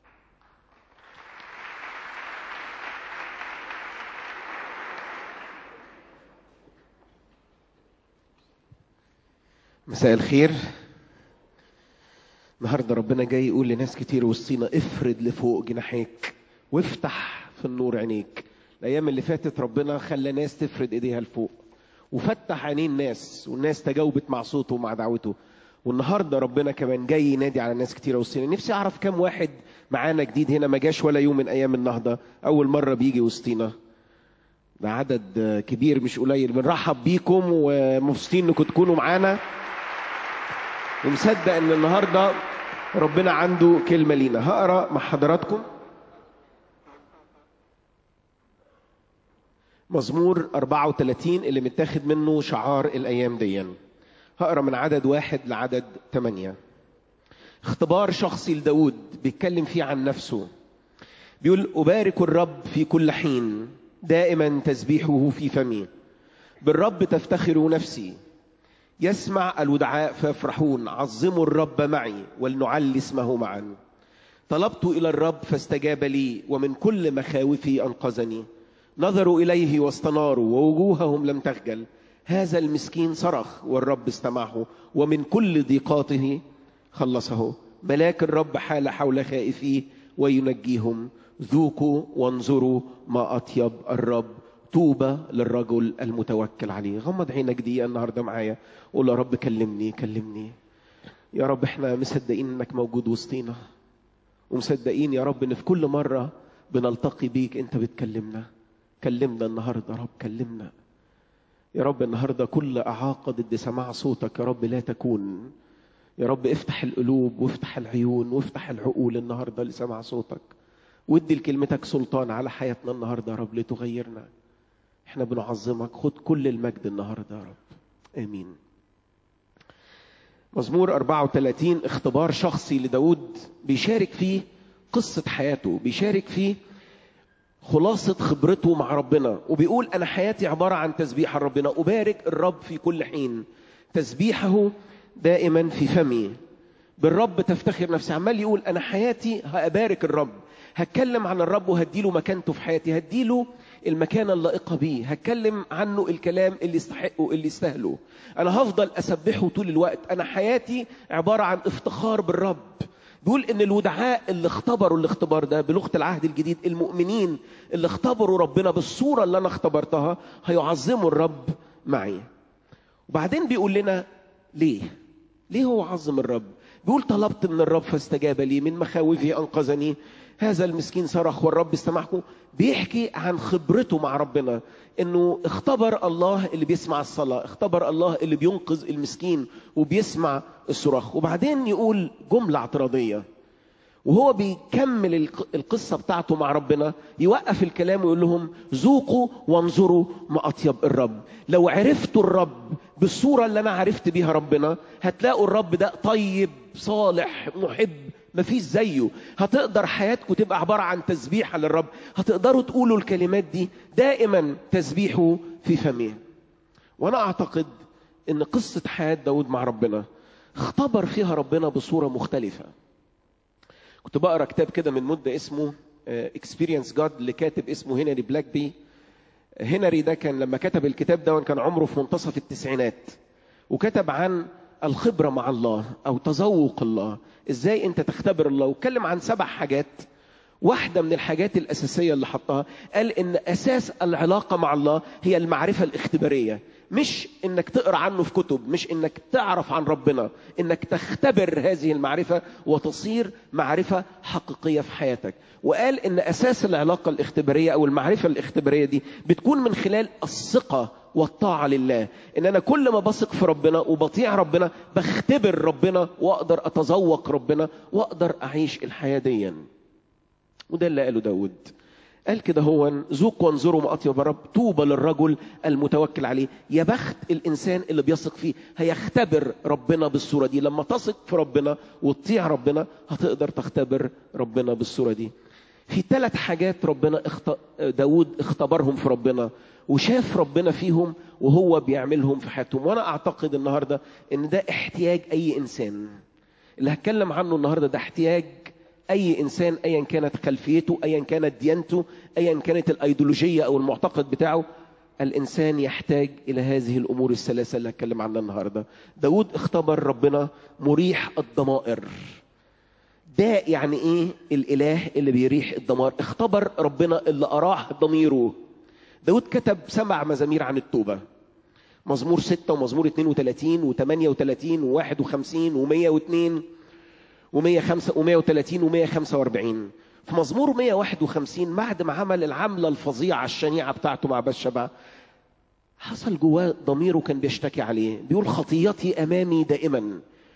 مساء الخير النهارده ربنا جاي يقول لناس كتير وسطينا افرد لفوق جناحيك وافتح في النور عينيك الايام اللي فاتت ربنا خلى ناس تفرد ايديها لفوق وفتح عينين الناس والناس تجاوبت مع صوته ومع دعوته والنهارده ربنا كمان جاي ينادي على ناس كتيره وسطينا نفسي اعرف كم واحد معانا جديد هنا ما جاش ولا يوم من ايام النهضه اول مره بيجي وسطينا ده عدد كبير مش قليل بنرحب بيكم ومبسوطين انكم تكونوا معانا ومصدق ان النهارده ربنا عنده كلمه لينا هقرا مع حضراتكم مزمور 34 اللي متاخد منه شعار الايام دي هقرا من عدد واحد لعدد ثمانية اختبار شخصي لداود بيتكلم فيه عن نفسه بيقول أبارك الرب في كل حين دائما تسبيحه في فمي بالرب تفتخر نفسي يسمع الودعاء فيفرحون عظموا الرب معي ولنعلي اسمه معا طلبت إلى الرب فاستجاب لي ومن كل مخاوفي أنقذني نظروا إليه واستناروا ووجوههم لم تخجل هذا المسكين صرخ والرب استمعه ومن كل ضيقاته خلصه ملاك الرب حال حول خائفيه وينجيهم ذوقوا وانظروا ما أطيب الرب طوبى للرجل المتوكل عليه غمض عينك دقيقة النهاردة معايا قول يا رب كلمني كلمني يا رب احنا مصدقين انك موجود وسطينا ومصدقين يا رب ان في كل مرة بنلتقي بيك انت بتكلمنا كلمنا النهاردة يا رب كلمنا يا رب النهاردة كل إعاقة ضد سماع صوتك يا رب لا تكون يا رب افتح القلوب وافتح العيون وافتح العقول النهاردة لسماع صوتك وادي لكلمتك سلطان على حياتنا النهاردة يا رب لتغيرنا احنا بنعظمك خد كل المجد النهاردة يا رب امين مزمور 34 اختبار شخصي لداود بيشارك فيه قصة حياته بيشارك فيه خلاصة خبرته مع ربنا وبيقول أنا حياتي عبارة عن تسبيح ربنا أبارك الرب في كل حين تسبيحه دائما في فمي بالرب تفتخر نفسي عمال يقول أنا حياتي هأبارك الرب هتكلم عن الرب وهديله مكانته في حياتي هديله المكانة اللائقة بيه هتكلم عنه الكلام اللي يستحقه اللي يستاهله أنا هفضل أسبحه طول الوقت أنا حياتي عبارة عن افتخار بالرب بيقول ان الودعاء اللي اختبروا الاختبار ده بلغه العهد الجديد المؤمنين اللي اختبروا ربنا بالصوره اللي انا اختبرتها هيعظموا الرب معي وبعدين بيقول لنا ليه ليه هو عظم الرب بيقول طلبت من الرب فاستجاب لي من مخاوفه انقذني هذا المسكين صرخ والرب استمعكم بيحكي عن خبرته مع ربنا انه اختبر الله اللي بيسمع الصلاه اختبر الله اللي بينقذ المسكين وبيسمع الصراخ وبعدين يقول جمله اعتراضيه وهو بيكمل الق- القصة بتاعته مع ربنا يوقف الكلام ويقول لهم ذوقوا وانظروا ما أطيب الرب لو عرفتوا الرب بالصورة اللي أنا عرفت بيها ربنا هتلاقوا الرب ده طيب صالح محب مفيش زيه هتقدر حياتكم تبقى عبارة عن تسبيحة للرب هتقدروا تقولوا الكلمات دي دائما تسبيحه في فمه وأنا أعتقد إن قصة حياة داود مع ربنا اختبر فيها ربنا بصورة مختلفة كنت بقرا كتاب كده من مده اسمه اكسبيرينس جاد لكاتب اسمه هنري بلاك بي هنري ده كان لما كتب الكتاب ده كان عمره في منتصف التسعينات وكتب عن الخبره مع الله او تذوق الله ازاي انت تختبر الله واتكلم عن سبع حاجات واحدة من الحاجات الأساسية اللي حطها قال إن أساس العلاقة مع الله هي المعرفة الاختبارية مش إنك تقرأ عنه في كتب مش إنك تعرف عن ربنا إنك تختبر هذه المعرفة وتصير معرفة حقيقية في حياتك وقال إن أساس العلاقة الاختبارية أو المعرفة الاختبارية دي بتكون من خلال الثقة والطاعة لله إن أنا كل ما بثق في ربنا وبطيع ربنا بختبر ربنا وأقدر أتذوق ربنا وأقدر أعيش الحياة ديًا وده اللي قاله داود قال كده هو ذوق وانظروا ما اطيب الرب طوبى للرجل المتوكل عليه يا بخت الانسان اللي بيثق فيه هيختبر ربنا بالصوره دي لما تثق في ربنا وتطيع ربنا هتقدر تختبر ربنا بالصوره دي في ثلاث حاجات ربنا اخت... داود اختبرهم في ربنا وشاف ربنا فيهم وهو بيعملهم في حياتهم وانا اعتقد النهارده ان ده احتياج اي انسان اللي هتكلم عنه النهارده ده احتياج اي انسان ايا كانت خلفيته ايا كانت ديانته ايا كانت الايديولوجيه او المعتقد بتاعه الانسان يحتاج الى هذه الامور الثلاثه اللي هتكلم عنها النهارده داود اختبر ربنا مريح الضمائر ده يعني ايه الاله اللي بيريح الضمائر اختبر ربنا اللي اراح ضميره داود كتب سبع مزامير عن التوبه مزمور ستة ومزمور 32 و38 و51 و102 و105 و130 و145 في مزمور 151 بعد ما عمل العملة الفظيعة الشنيعة بتاعته مع بشبع حصل جواه ضميره كان بيشتكي عليه بيقول خطيتي أمامي دائما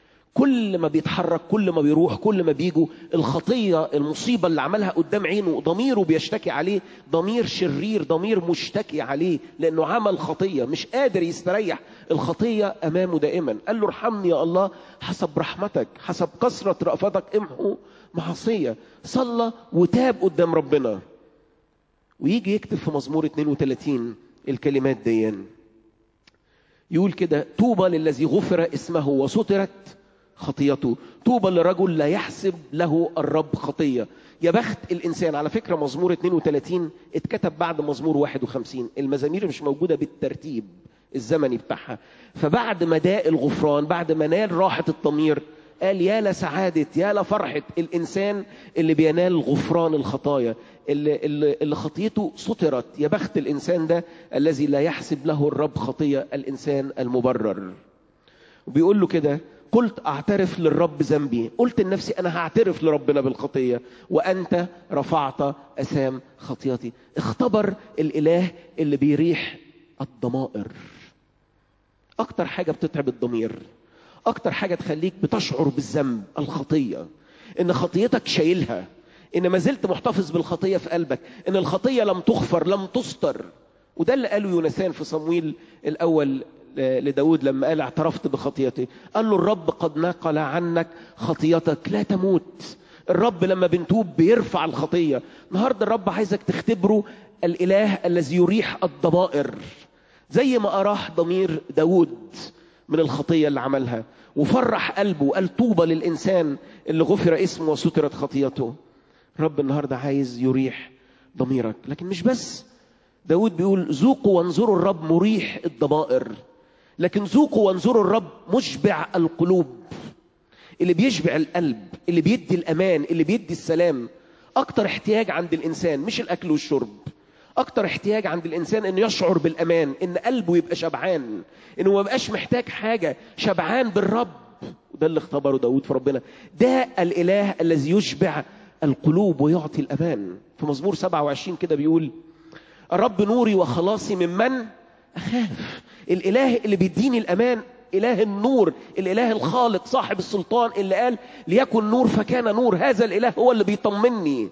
كل ما بيتحرك كل ما بيروح كل ما بيجوا الخطية المصيبة اللي عملها قدام عينه ضميره بيشتكي عليه ضمير شرير ضمير مشتكي عليه لأنه عمل خطية مش قادر يستريح الخطية أمامه دائما قال له ارحمني يا الله حسب رحمتك حسب كثرة رأفتك امحو معصية صلى وتاب قدام ربنا ويجي يكتب في مزمور 32 الكلمات دي يقول كده طوبى للذي غفر اسمه وسترت خطيته طوبى لرجل لا يحسب له الرب خطيه يا بخت الانسان على فكره مزمور 32 اتكتب بعد مزمور 51 المزامير مش موجوده بالترتيب الزمني بتاعها فبعد ما داء الغفران بعد ما نال راحه الضمير قال يا لسعادة يا لفرحة الإنسان اللي بينال غفران الخطايا اللي, اللي, اللي خطيته سترت يا بخت الإنسان ده الذي لا يحسب له الرب خطية الإنسان المبرر وبيقول له كده قلت اعترف للرب ذنبي قلت لنفسي انا هعترف لربنا بالخطيه وانت رفعت اثام خطيتي اختبر الاله اللي بيريح الضمائر اكتر حاجه بتتعب الضمير اكتر حاجه تخليك بتشعر بالذنب الخطيه ان خطيتك شايلها ان ما زلت محتفظ بالخطيه في قلبك ان الخطيه لم تغفر لم تستر وده اللي قاله يونسان في صمويل الاول لداود لما قال اعترفت بخطيتي قال له الرب قد نقل عنك خطيتك لا تموت الرب لما بنتوب بيرفع الخطية النهاردة الرب عايزك تختبره الإله الذي يريح الضمائر زي ما أراح ضمير داود من الخطية اللي عملها وفرح قلبه قال طوبى للإنسان اللي غفر اسمه وسترت خطيته الرب النهاردة عايز يريح ضميرك لكن مش بس داود بيقول ذوقوا وانظروا الرب مريح الضمائر لكن ذوقوا وانظروا الرب مشبع القلوب اللي بيشبع القلب اللي بيدي الامان اللي بيدي السلام اكتر احتياج عند الانسان مش الاكل والشرب اكتر احتياج عند الانسان انه يشعر بالامان ان قلبه يبقى شبعان انه ما يبقاش محتاج حاجه شبعان بالرب وده اللي اختبره داود في ربنا ده الاله الذي يشبع القلوب ويعطي الامان في مزمور 27 كده بيقول الرب نوري وخلاصي ممن اخاف الاله اللي بيديني الامان اله النور الاله الخالق صاحب السلطان اللي قال ليكن نور فكان نور هذا الاله هو اللي بيطمني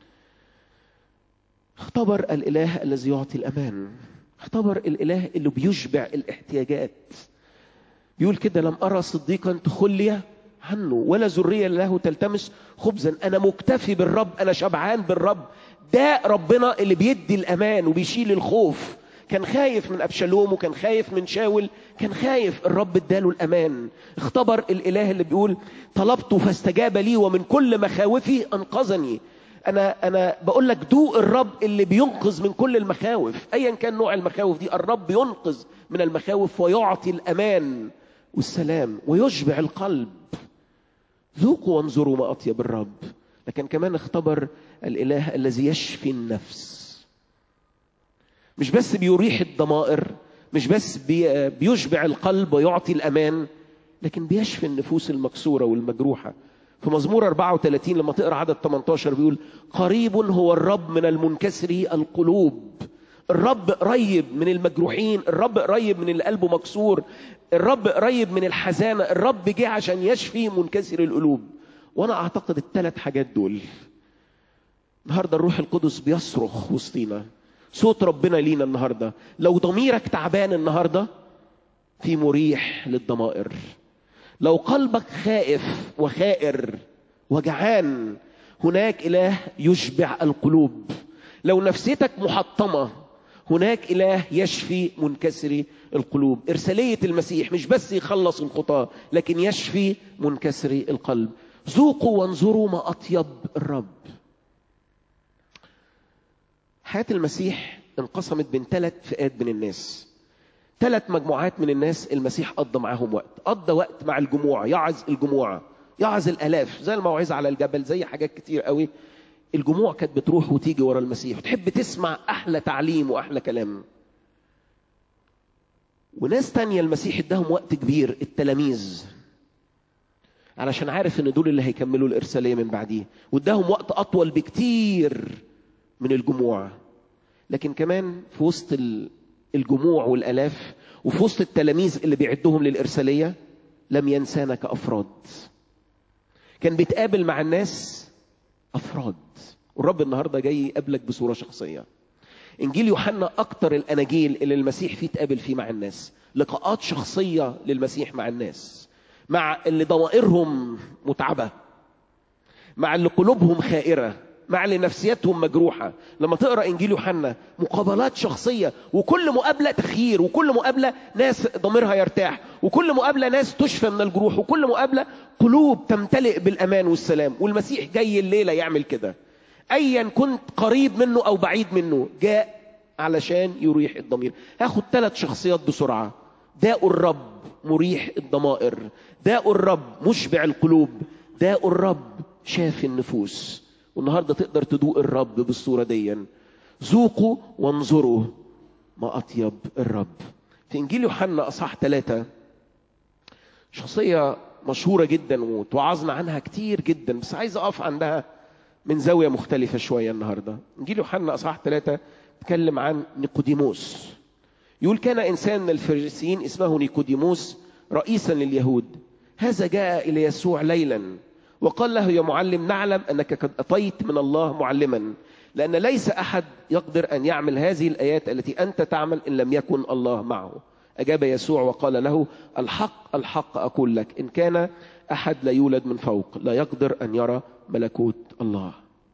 اختبر الاله الذي يعطي الامان اختبر الاله اللي بيشبع الاحتياجات بيقول كده لم ارى صديقا تخلي عنه ولا ذريه له تلتمس خبزا انا مكتفي بالرب انا شبعان بالرب ده ربنا اللي بيدي الامان وبيشيل الخوف كان خايف من ابشالوم وكان خايف من شاول كان خايف الرب اداله الامان اختبر الاله اللي بيقول طلبت فاستجاب لي ومن كل مخاوفي انقذني انا انا بقول لك دوق الرب اللي بينقذ من كل المخاوف ايا كان نوع المخاوف دي الرب ينقذ من المخاوف ويعطي الامان والسلام ويشبع القلب ذوقوا وانظروا ما اطيب الرب لكن كمان اختبر الاله الذي يشفي النفس مش بس بيريح الضمائر مش بس بي بيشبع القلب ويعطي الامان لكن بيشفي النفوس المكسوره والمجروحه في مزمور 34 لما تقرا عدد 18 بيقول قريب هو الرب من المنكسري القلوب الرب قريب من المجروحين الرب قريب من اللي قلبه مكسور الرب قريب من الحزانه الرب جه عشان يشفي منكسر القلوب وانا اعتقد الثلاث حاجات دول النهارده الروح القدس بيصرخ وسطينا صوت ربنا لينا النهارده لو ضميرك تعبان النهارده في مريح للضمائر لو قلبك خائف وخائر وجعان هناك اله يشبع القلوب لو نفسيتك محطمه هناك اله يشفي منكسري القلوب ارساليه المسيح مش بس يخلص الخطاه لكن يشفي منكسري القلب ذوقوا وانظروا ما اطيب الرب حياه المسيح انقسمت بين ثلاث فئات من الناس ثلاث مجموعات من الناس المسيح قضى معاهم وقت قضى وقت مع الجموع يعظ الجموع يعظ الالاف زي الموعظه على الجبل زي حاجات كتير قوي الجموع كانت بتروح وتيجي ورا المسيح وتحب تسمع احلى تعليم واحلى كلام وناس تانية المسيح اداهم وقت كبير التلاميذ علشان عارف ان دول اللي هيكملوا الارساليه من بعديه واداهم وقت اطول بكتير من الجموع لكن كمان في وسط ال- الجموع والالاف وفي وسط التلاميذ اللي بيعدهم للارساليه لم ينسانا كافراد كان بيتقابل مع الناس افراد والرب النهارده جاي يقابلك بصوره شخصيه انجيل يوحنا اكتر الاناجيل اللي المسيح فيه تقابل فيه مع الناس لقاءات شخصيه للمسيح مع الناس مع اللي ضمائرهم متعبه مع اللي قلوبهم خائره مع اللي نفسيتهم مجروحه لما تقرا انجيل يوحنا مقابلات شخصيه وكل مقابله تخيير وكل مقابله ناس ضميرها يرتاح وكل مقابله ناس تشفى من الجروح وكل مقابله قلوب تمتلئ بالامان والسلام والمسيح جاي الليله يعمل كده ايا كنت قريب منه او بعيد منه جاء علشان يريح الضمير هاخد ثلاث شخصيات بسرعه داء الرب مريح الضمائر داء الرب مشبع القلوب داء الرب شافي النفوس والنهارده تقدر تدوق الرب بالصوره دي ذوقوا وانظروا ما اطيب الرب في انجيل يوحنا اصحاح ثلاثة شخصيه مشهوره جدا وتوعظنا عنها كتير جدا بس عايز اقف عندها من زاويه مختلفه شويه النهارده انجيل يوحنا اصحاح ثلاثة اتكلم عن نيقوديموس يقول كان انسان من الفريسيين اسمه نيقوديموس رئيسا لليهود هذا جاء الى يسوع ليلا وقال له يا معلم نعلم انك قد اتيت من الله معلما لان ليس احد يقدر ان يعمل هذه الايات التي انت تعمل ان لم يكن الله معه اجاب يسوع وقال له الحق الحق اقول لك ان كان احد لا يولد من فوق لا يقدر ان يرى ملكوت الله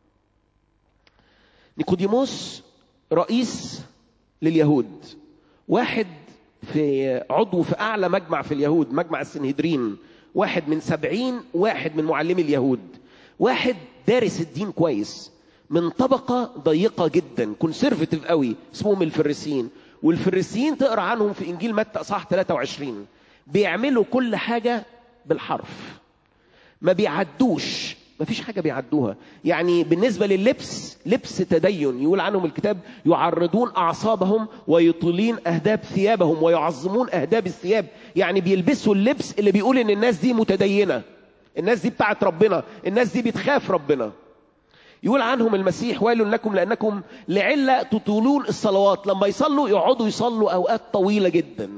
نيقوديموس رئيس لليهود واحد في عضو في أعلى مجمع في اليهود مجمع السنهدرين واحد من سبعين واحد من معلمي اليهود واحد دارس الدين كويس من طبقة ضيقة جدا كونسرفتيف قوي اسمهم الفريسيين والفريسيين تقرا عنهم في انجيل متى اصحاح 23 بيعملوا كل حاجة بالحرف ما بيعدوش ما فيش حاجة بيعدوها يعني بالنسبة لللبس لبس تدين يقول عنهم الكتاب يعرضون أعصابهم ويطيلين أهداب ثيابهم ويعظمون أهداب الثياب يعني بيلبسوا اللبس اللي بيقول إن الناس دي متدينة الناس دي بتاعت ربنا الناس دي بتخاف ربنا يقول عنهم المسيح ويل لكم لأنكم لعلة تطولون الصلوات لما يصلوا يقعدوا يصلوا أوقات طويلة جدا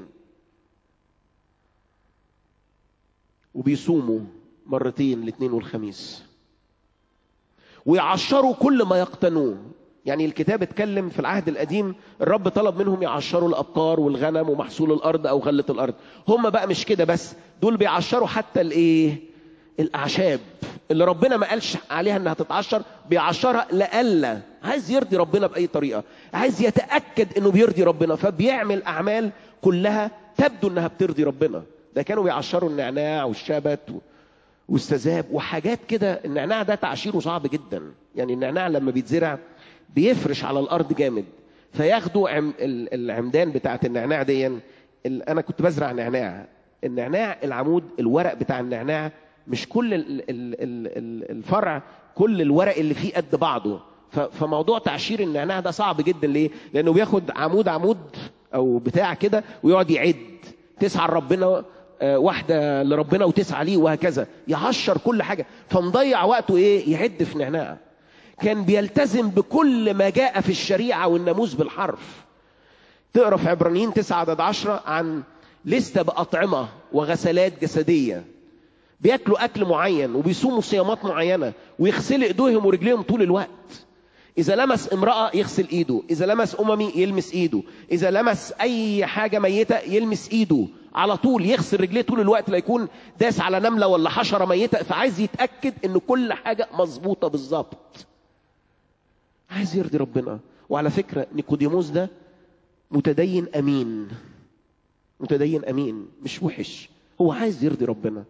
وبيصوموا مرتين الاثنين والخميس ويعشروا كل ما يقتنوه يعني الكتاب اتكلم في العهد القديم الرب طلب منهم يعشروا الابقار والغنم ومحصول الارض او غله الارض هم بقى مش كده بس دول بيعشروا حتى الايه الاعشاب اللي ربنا ما قالش عليها انها تتعشر بيعشرها لألا عايز يرضي ربنا باي طريقه عايز يتاكد انه بيرضي ربنا فبيعمل اعمال كلها تبدو انها بترضي ربنا ده كانوا بيعشروا النعناع والشبت و... والسذاب وحاجات كده النعناع ده تعشيره صعب جدا يعني النعناع لما بيتزرع بيفرش على الارض جامد فياخدوا عم ال- العمدان بتاعت النعناع دي ال- انا كنت بزرع نعناع النعناع العمود الورق بتاع النعناع مش كل ال- ال- ال- ال- الفرع كل الورق اللي فيه قد بعضه ف- فموضوع تعشير النعناع ده صعب جدا ليه لانه بياخد عمود عمود او بتاع كده ويقعد يعد تسعى لربنا آه، واحدة لربنا وتسعى ليه وهكذا يعشر كل حاجة فمضيع وقته ايه يعد في نعناع كان بيلتزم بكل ما جاء في الشريعة والناموس بالحرف تقرا في عبرانيين 9 عدد 10 عن لستة بأطعمة وغسلات جسدية بياكلوا أكل معين وبيصوموا صيامات معينة ويغسلوا إيديهم ورجليهم طول الوقت إذا لمس امرأة يغسل إيده إذا لمس أممي يلمس إيده إذا لمس أي حاجة ميتة يلمس إيده على طول يغسل رجليه طول الوقت لا يكون داس على نملة ولا حشرة ميتة فعايز يتأكد إن كل حاجة مظبوطة بالظبط عايز يرضي ربنا وعلى فكرة نيقوديموس ده متدين أمين متدين أمين مش وحش هو عايز يرضي ربنا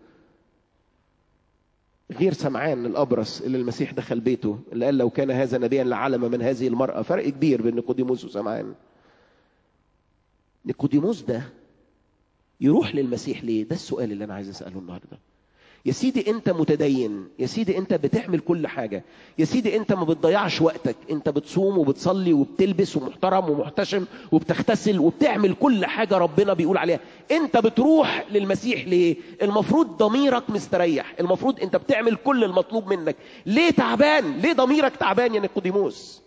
غير سمعان الأبرص اللي المسيح دخل بيته اللي قال لو كان هذا نبيا لعلم من هذه المرأة فرق كبير بين نيقوديموس وسمعان نيقوديموس ده يروح للمسيح ليه ده السؤال اللي أنا عايز أسأله النهاردة يا سيدي انت متدين يا سيدي انت بتعمل كل حاجة يا سيدي انت ما بتضيعش وقتك انت بتصوم وبتصلي وبتلبس ومحترم ومحتشم وبتغتسل وبتعمل كل حاجة ربنا بيقول عليها انت بتروح للمسيح ليه المفروض ضميرك مستريح المفروض انت بتعمل كل المطلوب منك ليه تعبان ليه ضميرك تعبان يا نيقوديموس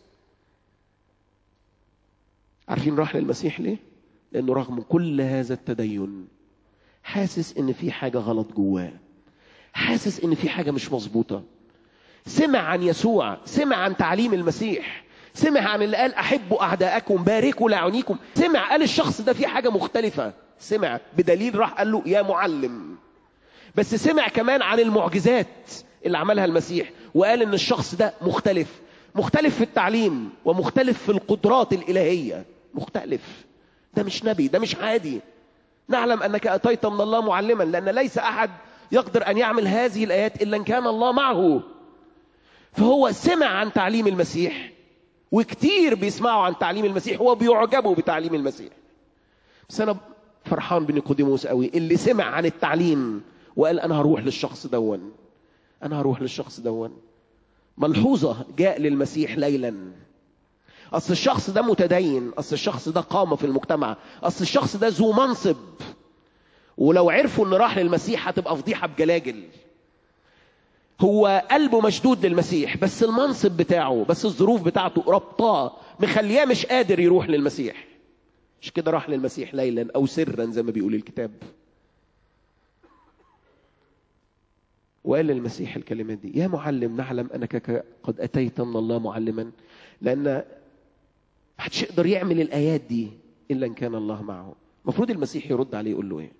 عارفين راح للمسيح ليه لانه رغم كل هذا التدين حاسس ان في حاجة غلط جواه حاسس ان في حاجه مش مظبوطه سمع عن يسوع سمع عن تعليم المسيح سمع عن اللي قال احبوا اعداءكم باركوا لعونيكم سمع قال الشخص ده في حاجه مختلفه سمع بدليل راح قال له يا معلم بس سمع كمان عن المعجزات اللي عملها المسيح وقال ان الشخص ده مختلف مختلف في التعليم ومختلف في القدرات الالهيه مختلف ده مش نبي ده مش عادي نعلم انك اتيت من الله معلما لان ليس احد يقدر ان يعمل هذه الايات الا ان كان الله معه فهو سمع عن تعليم المسيح وكتير بيسمعوا عن تعليم المسيح وبيعجبوا بتعليم المسيح بس انا فرحان بنيقوديموس قوي اللي سمع عن التعليم وقال انا هروح للشخص دون انا هروح للشخص دون ملحوظه جاء للمسيح ليلا اصل الشخص ده متدين اصل الشخص ده قامه في المجتمع اصل الشخص ده ذو منصب ولو عرفوا ان راح للمسيح هتبقى فضيحه بجلاجل هو قلبه مشدود للمسيح بس المنصب بتاعه بس الظروف بتاعته ربطاه مخلياه مش قادر يروح للمسيح مش كده راح للمسيح ليلا او سرا زي ما بيقول الكتاب وقال للمسيح الكلمات دي يا معلم نعلم انك ك- قد اتيت من الله معلما لان محدش يقدر يعمل الايات دي الا ان كان الله معه المفروض المسيح يرد عليه يقول له ايه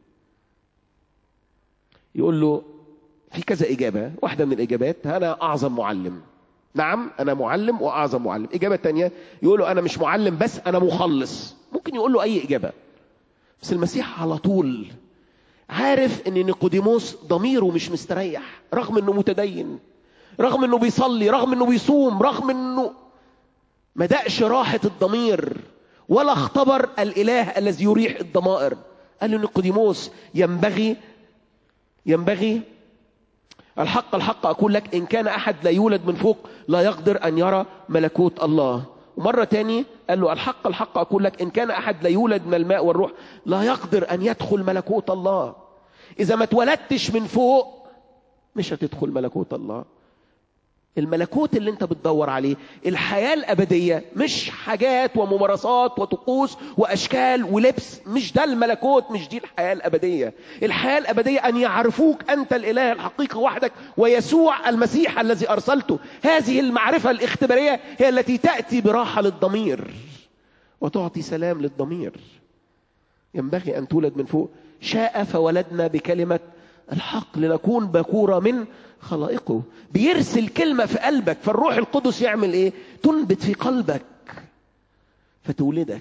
يقول له في كذا إجابة واحدة من الإجابات أنا أعظم معلم نعم أنا معلم وأعظم معلم إجابة تانية يقول له أنا مش معلم بس أنا مخلص ممكن يقول له أي إجابة بس المسيح على طول عارف ان نيقوديموس ضميره مش مستريح رغم انه متدين رغم انه بيصلي رغم انه بيصوم رغم انه ما دقش راحة الضمير ولا اختبر الإله الذي يريح الضمائر قال له نيقوديموس ينبغي ينبغي الحق الحق أقول لك إن كان أحد لا يولد من فوق لا يقدر أن يرى ملكوت الله ومرة تاني قال له الحق الحق أقول لك إن كان أحد لا يولد من الماء والروح لا يقدر أن يدخل ملكوت الله إذا ما اتولدتش من فوق مش هتدخل ملكوت الله الملكوت اللي انت بتدور عليه الحياة الأبدية مش حاجات وممارسات وطقوس وأشكال ولبس مش ده الملكوت مش دي الحياة الأبدية الحياة الأبدية أن يعرفوك أنت الإله الحقيقي وحدك ويسوع المسيح الذي أرسلته هذه المعرفة الاختبارية هي التي تأتي براحة للضمير وتعطي سلام للضمير ينبغي أن تولد من فوق شاء فولدنا بكلمة الحق لنكون بكورة من خلائقه بيرسل كلمة في قلبك فالروح القدس يعمل ايه تنبت في قلبك فتولدك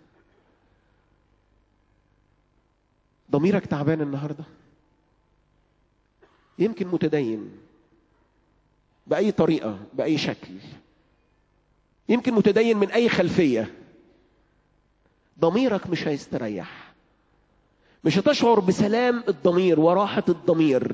ضميرك تعبان النهاردة يمكن متدين بأي طريقة بأي شكل يمكن متدين من أي خلفية ضميرك مش هيستريح مش هتشعر بسلام الضمير وراحة الضمير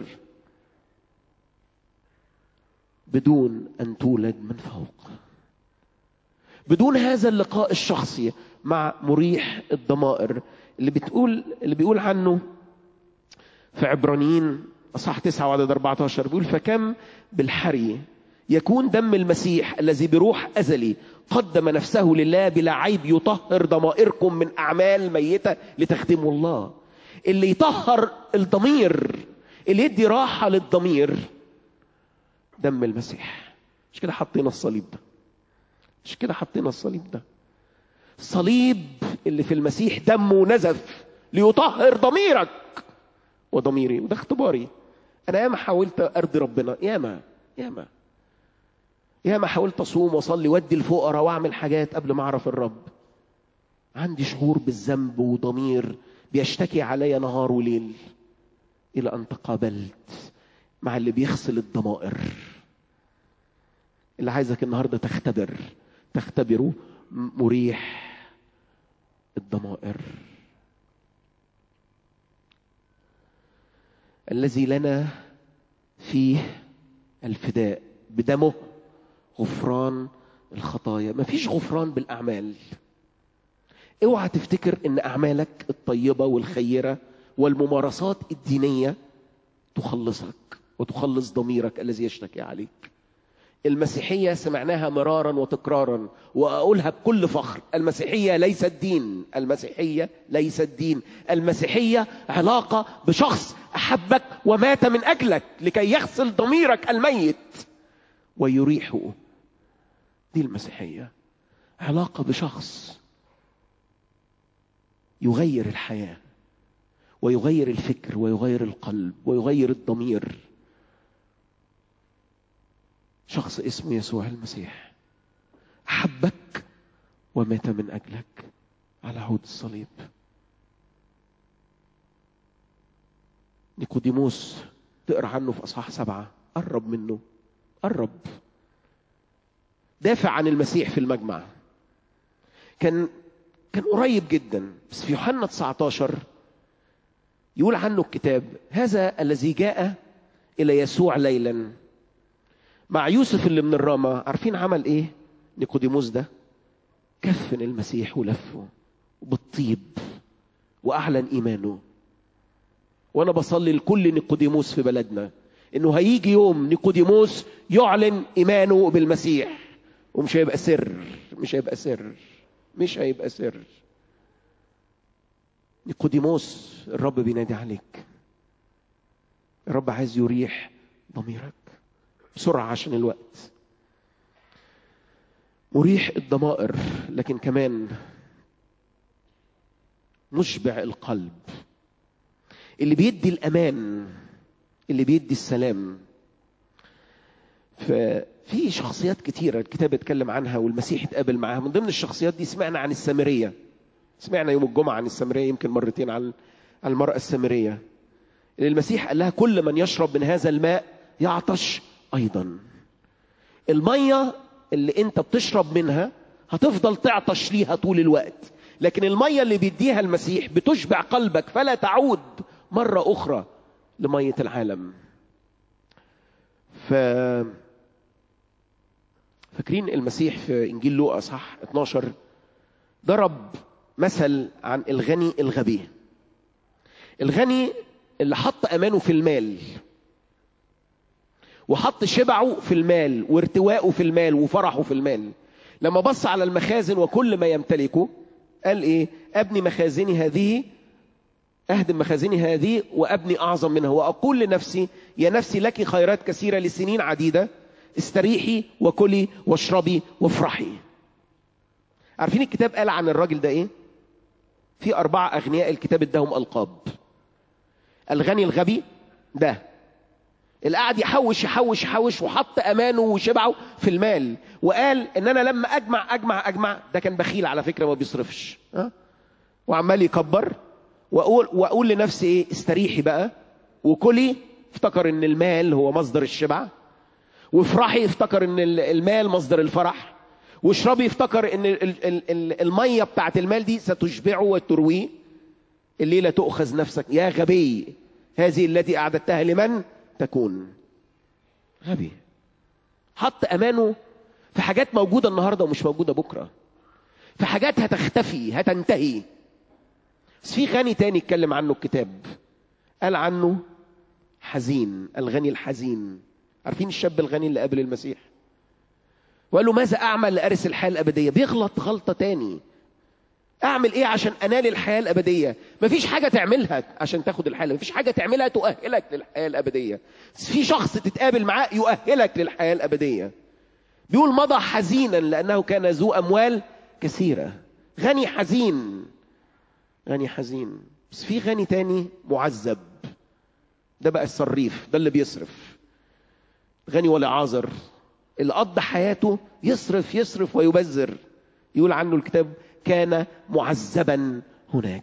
بدون أن تولد من فوق بدون هذا اللقاء الشخصي مع مريح الضمائر اللي بتقول اللي بيقول عنه في عبرانيين اصحاح 9 وعدد 14 بيقول فكم بالحري يكون دم المسيح الذي بروح ازلي قدم نفسه لله بلا عيب يطهر ضمائركم من اعمال ميته لتخدموا الله اللي يطهر الضمير اللي يدي راحه للضمير دم المسيح مش كده حطينا الصليب ده مش كده حطينا الصليب ده الصليب اللي في المسيح دمه نزف ليطهر ضميرك وضميري وده اختباري انا ياما حاولت ارضي ربنا ياما ياما ياما حاولت اصوم واصلي وادي الفقراء واعمل حاجات قبل ما اعرف الرب عندي شعور بالذنب وضمير بيشتكي عليا نهار وليل الى ان تقابلت مع اللي بيغسل الضمائر اللي عايزك النهارده تختبر تختبره مريح الضمائر الذي لنا فيه الفداء بدمه غفران الخطايا مفيش غفران بالاعمال اوعى تفتكر ان اعمالك الطيبه والخيره والممارسات الدينيه تخلصك وتخلص ضميرك الذي يشتكي عليك المسيحية سمعناها مرارا وتكرارا وأقولها بكل فخر المسيحية ليست دين المسيحية ليست دين المسيحية علاقة بشخص أحبك ومات من أجلك لكي يغسل ضميرك الميت ويريحه دي المسيحية علاقة بشخص يغير الحياة ويغير الفكر ويغير القلب ويغير الضمير شخص اسمه يسوع المسيح أحبك ومات من أجلك على عود الصليب نيقوديموس تقرا عنه في أصحاح سبعة قرب منه قرب دافع عن المسيح في المجمع كان كان قريب جدا بس في يوحنا 19 يقول عنه الكتاب هذا الذي جاء إلى يسوع ليلا مع يوسف اللي من الرامة عارفين عمل ايه نيقوديموس ده كفن المسيح ولفه بالطيب واعلن ايمانه وانا بصلي لكل نيقوديموس في بلدنا انه هيجي يوم نيقوديموس يعلن ايمانه بالمسيح ومش هيبقى سر مش هيبقى سر مش هيبقى سر نيقوديموس الرب بينادي عليك الرب عايز يريح ضميرك بسرعة عشان الوقت مريح الضمائر لكن كمان مشبع القلب اللي بيدي الأمان اللي بيدي السلام ففي شخصيات كتيرة الكتاب اتكلم عنها والمسيح اتقابل معاها من ضمن الشخصيات دي سمعنا عن السامرية سمعنا يوم الجمعة عن السامرية يمكن مرتين عن عن المرأة السامرية اللي المسيح قال لها كل من يشرب من هذا الماء يعطش ايضا الميه اللي انت بتشرب منها هتفضل تعطش ليها طول الوقت لكن الميه اللي بيديها المسيح بتشبع قلبك فلا تعود مره اخرى لميه العالم ف فاكرين المسيح في انجيل لوقا صح 12 ضرب مثل عن الغني الغبي الغني اللي حط امانه في المال وحط شبعه في المال وارتواءه في المال وفرحه في المال لما بص على المخازن وكل ما يمتلكه قال ايه ابني مخازني هذه اهدم مخازني هذه وابني اعظم منها واقول لنفسي يا نفسي لك خيرات كثيره لسنين عديده استريحي وكلي واشربي وافرحي عارفين الكتاب قال عن الراجل ده ايه في اربعه اغنياء الكتاب اداهم القاب الغني الغبي ده اللي قعد يحوش يحوش يحوش وحط امانه وشبعه في المال وقال ان انا لما اجمع اجمع اجمع ده كان بخيل على فكره ما بيصرفش ها وعمال يكبر واقول واقول لنفسي ايه استريحي بقى وكلي افتكر ان المال هو مصدر الشبع وافرحي افتكر ان ال- المال مصدر الفرح واشربي افتكر ان ال- ال- ال- ال- الميه بتاعت المال دي ستشبعه وترويه الليله تؤخذ نفسك يا غبي هذه التي اعددتها لمن تكون غبي حط امانه في حاجات موجوده النهارده ومش موجوده بكره في حاجات هتختفي هتنتهي بس في غني تاني اتكلم عنه الكتاب قال عنه حزين الغني الحزين عارفين الشاب الغني اللي قابل المسيح وقال له ماذا اعمل لارث الحياه الابديه بيغلط غلطه تاني اعمل ايه عشان انال الحياه الابديه مفيش حاجه تعملها عشان تاخد الحياه مفيش حاجه تعملها تؤهلك للحياه الابديه بس في شخص تتقابل معاه يؤهلك للحياه الابديه بيقول مضى حزينا لانه كان ذو اموال كثيره غني حزين غني حزين بس في غني تاني معذب ده بقى الصريف ده اللي بيصرف غني ولا عاذر اللي قضى حياته يصرف يصرف ويبذر يقول عنه الكتاب كان معذبا هناك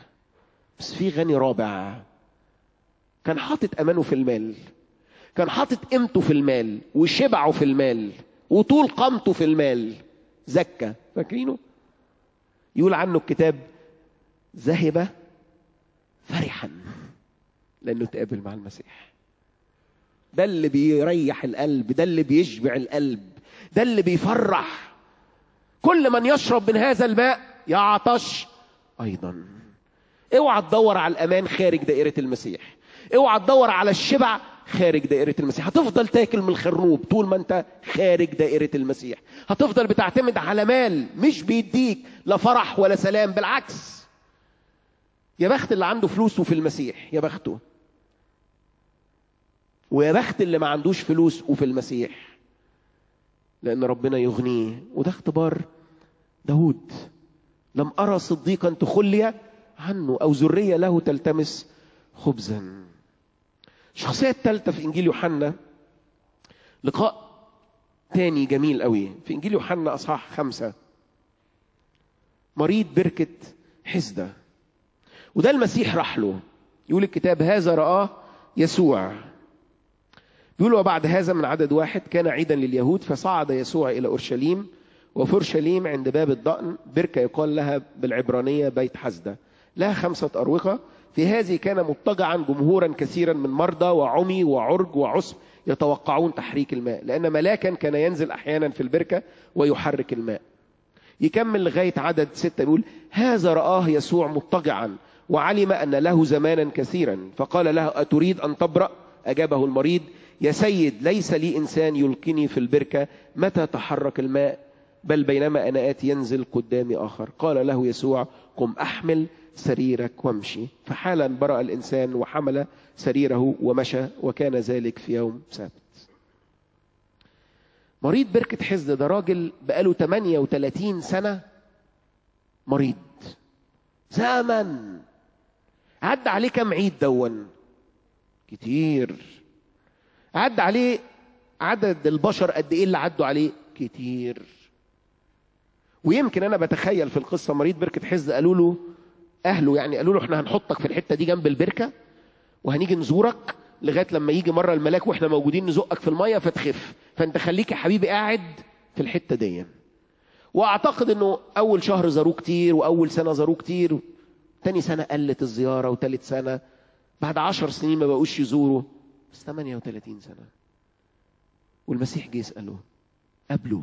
بس في غني رابع كان حاطط امانه في المال كان حاطط قيمته في المال وشبعه في المال وطول قامته في المال زكى فاكرينه يقول عنه الكتاب ذهب فرحا لانه تقابل مع المسيح ده اللي بيريح القلب ده اللي بيشبع القلب ده اللي بيفرح كل من يشرب من هذا الماء يعطش ايضا اوعى تدور على الامان خارج دائره المسيح اوعى تدور على الشبع خارج دائرة المسيح هتفضل تاكل من الخروب طول ما انت خارج دائرة المسيح هتفضل بتعتمد على مال مش بيديك لا فرح ولا سلام بالعكس يا بخت اللي عنده فلوس وفي المسيح يا بخته ويا بخت اللي ما عندوش فلوس وفي المسيح لأن ربنا يغنيه وده اختبار داود لم أرى صديقا تخلي عنه أو ذرية له تلتمس خبزا الشخصية الثالثة في إنجيل يوحنا لقاء تاني جميل قوي في إنجيل يوحنا أصحاح خمسة مريض بركة حسدة وده المسيح راح له يقول الكتاب هذا رآه يسوع بيقول وبعد هذا من عدد واحد كان عيدا لليهود فصعد يسوع إلى أورشليم وفي أورشليم عند باب الضأن بركة يقال لها بالعبرانية بيت حسدة لها خمسة أروقة في هذه كان مضطجعا جمهورا كثيرا من مرضى وعمي وعرج وعصب يتوقعون تحريك الماء لأن ملاكا كان ينزل أحيانا في البركة ويحرك الماء يكمل لغاية عدد ستة يقول هذا رآه يسوع مضطجعا وعلم أن له زمانا كثيرا فقال له أتريد أن تبرأ أجابه المريض يا سيد ليس لي إنسان يلقني في البركة متى تحرك الماء بل بينما أنا آتي ينزل قدامي آخر قال له يسوع قم أحمل سريرك وامشي فحالا برأ الإنسان وحمل سريره ومشى وكان ذلك في يوم سبت مريض بركة حزن ده راجل بقاله 38 سنة مريض زمن عدى عليه كم عيد دون كتير عدى عليه عدد البشر قد ايه اللي عدوا عليه كتير ويمكن انا بتخيل في القصه مريض بركه حزن قالوا له اهله يعني قالوا له احنا هنحطك في الحته دي جنب البركه وهنيجي نزورك لغايه لما يجي مره الملاك واحنا موجودين نزقك في الميه فتخف فانت خليك يا حبيبي قاعد في الحته دي واعتقد انه اول شهر زاروه كتير واول سنه زاروه كتير تاني سنه قلت الزياره وتالت سنه بعد عشر سنين ما بقوش يزوروا بس 38 سنه والمسيح جه يسأله قابله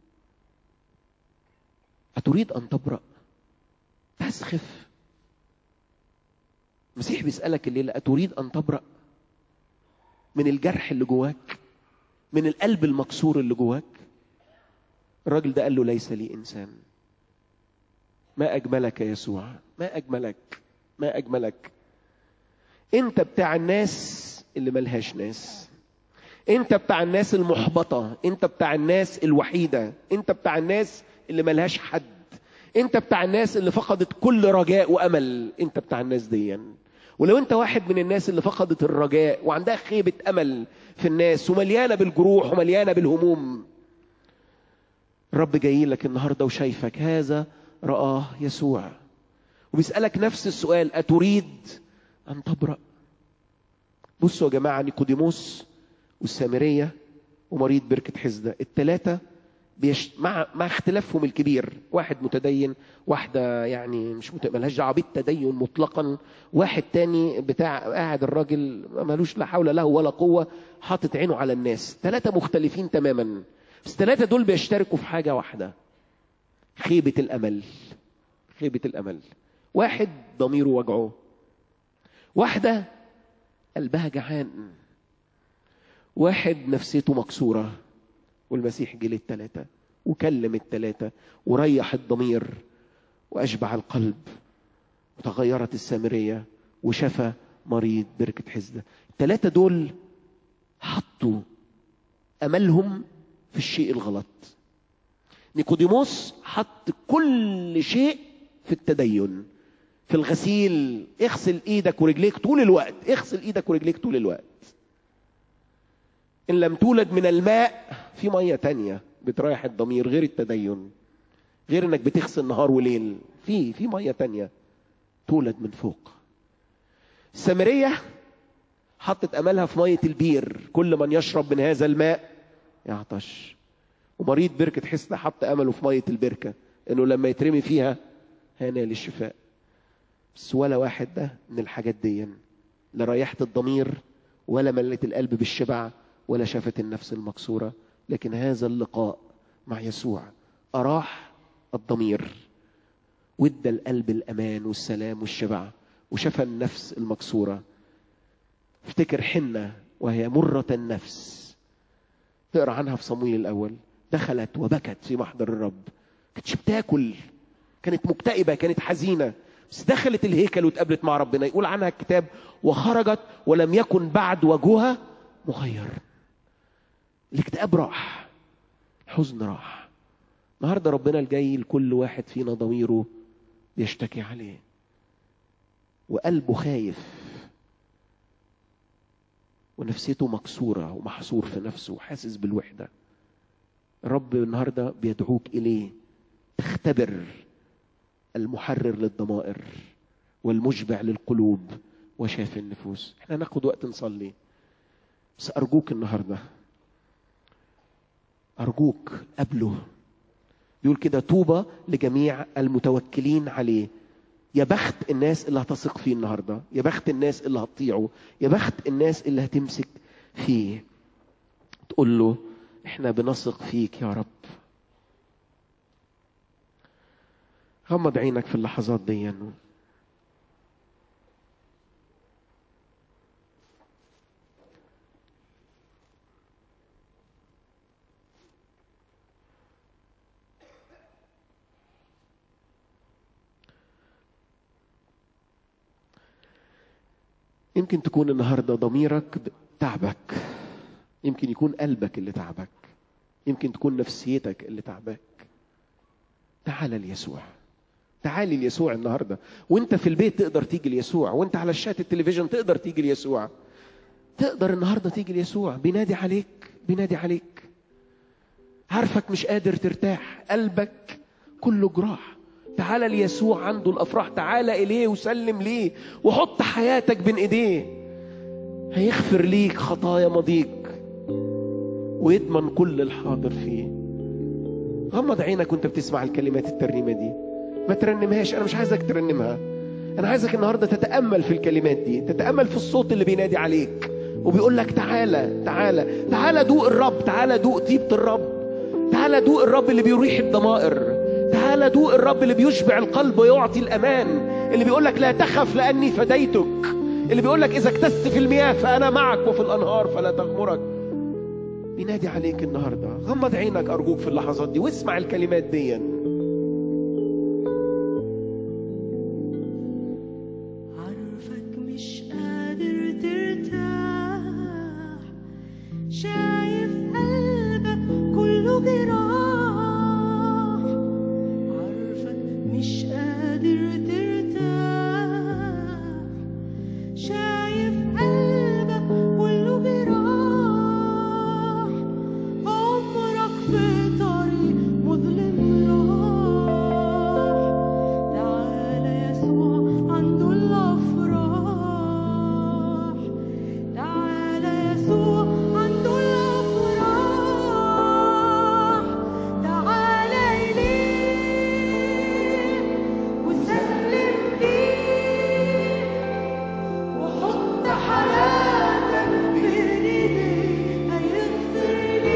أتريد أن تبرأ؟ عايز تخف المسيح بيسألك الليلة أتريد أن تبرأ من الجرح اللي جواك من القلب المكسور اللي جواك الراجل ده قال له ليس لي إنسان ما أجملك يا يسوع ما أجملك ما أجملك أنت بتاع الناس اللي ملهاش ناس أنت بتاع الناس المحبطة أنت بتاع الناس الوحيدة أنت بتاع الناس اللي ملهاش حد أنت بتاع الناس اللي فقدت كل رجاء وأمل أنت بتاع الناس دي ولو أنت واحد من الناس اللي فقدت الرجاء وعندها خيبة أمل في الناس ومليانة بالجروح ومليانة بالهموم الرب جاي لك النهارده وشايفك هذا رآه يسوع وبيسألك نفس السؤال أتريد أن تبرأ بصوا يا جماعة نيقوديموس والسامرية ومريض بركة حزدة التلاتة بيش... مع مع اختلافهم الكبير واحد متدين واحدة يعني مش مت... ملهاش دعوة بالتدين مطلقا واحد تاني بتاع قاعد الراجل ملوش لا حول له ولا قوة حاطط عينه على الناس ثلاثة مختلفين تماما بس الثلاثة دول بيشتركوا في حاجة واحدة خيبة الأمل خيبة الأمل واحد ضميره وجعه واحدة قلبها جعان واحد نفسيته مكسورة والمسيح جه للتلاتة وكلم التلاتة وريح الضمير وأشبع القلب وتغيرت السامرية وشفى مريض بركة حزدة التلاتة دول حطوا أملهم في الشيء الغلط نيقوديموس حط كل شيء في التدين في الغسيل اغسل ايدك ورجليك طول الوقت اغسل ايدك ورجليك طول الوقت ان لم تولد من الماء في ميه تانية بتريح الضمير غير التدين غير انك بتغسل نهار وليل في في ميه تانية تولد من فوق السامريه حطت املها في ميه البير كل من يشرب من هذا الماء يعطش ومريض بركه حسنه حط امله في ميه البركه انه لما يترمي فيها هينال الشفاء بس ولا واحد ده من الحاجات دي لا ريحت الضمير ولا ملت القلب بالشبع ولا شافت النفس المكسوره لكن هذا اللقاء مع يسوع اراح الضمير وادى القلب الامان والسلام والشبع وشفى النفس المكسوره افتكر حنه وهي مره النفس تقرا عنها في صمويل الاول دخلت وبكت في محضر الرب كانتش بتاكل كانت مكتئبه كانت حزينه بس دخلت الهيكل واتقابلت مع ربنا يقول عنها الكتاب وخرجت ولم يكن بعد وجهها مغير الاكتئاب راح الحزن راح النهارده ربنا الجاي لكل واحد فينا ضميره بيشتكي عليه وقلبه خايف ونفسيته مكسورة ومحصور في نفسه وحاسس بالوحدة الرب النهاردة بيدعوك إليه تختبر المحرر للضمائر والمشبع للقلوب وشافي النفوس احنا ناخد وقت نصلي بس أرجوك النهاردة أرجوك قبله بيقول كده طوبى لجميع المتوكلين عليه يا بخت الناس اللي هتثق فيه النهارده يا بخت الناس اللي هتطيعه يا بخت الناس اللي هتمسك فيه تقول له احنا بنثق فيك يا رب غمض عينك في اللحظات دي يمكن تكون النهارده ضميرك تعبك يمكن يكون قلبك اللي تعبك يمكن تكون نفسيتك اللي تعبك تعال ليسوع تعالي ليسوع النهارده وانت في البيت تقدر تيجي ليسوع وانت على الشات التلفزيون تقدر تيجي ليسوع تقدر النهارده تيجي ليسوع بينادي عليك بينادي عليك عارفك مش قادر ترتاح قلبك كله جراح تعال ليسوع عنده الافراح تعال اليه وسلم ليه وحط حياتك بين ايديه هيغفر ليك خطايا ماضيك ويضمن كل الحاضر فيه غمض عينك وانت بتسمع الكلمات الترنيمه دي ما ترنمهاش انا مش عايزك ترنمها انا عايزك النهارده تتامل في الكلمات دي تتامل في الصوت اللي بينادي عليك وبيقول لك تعالى تعالى تعالى دوق الرب تعالى دوق طيبة الرب تعالى دوق الرب اللي بيريح الضمائر تعالى دوق الرب اللي بيشبع القلب ويعطي الأمان اللي بيقول لك لا تخف لأني فديتك اللي بيقول لك إذا اكتست في المياه فأنا معك وفي الأنهار فلا تغمرك بينادي عليك النهاردة غمض عينك أرجوك في اللحظات دي واسمع الكلمات دي عارفك مش قادر ترتاح شايف قلبك كله جراح عارفك مش قادر ترتاح شايف قلبك كله جراح عمرك في طريق مظلم راح تعالى يسوع عنده الأفراح تعالى يسوع عنده الأفراح تعالى إليه وسلم ليه وحط حياتك بين ايديه هيغفر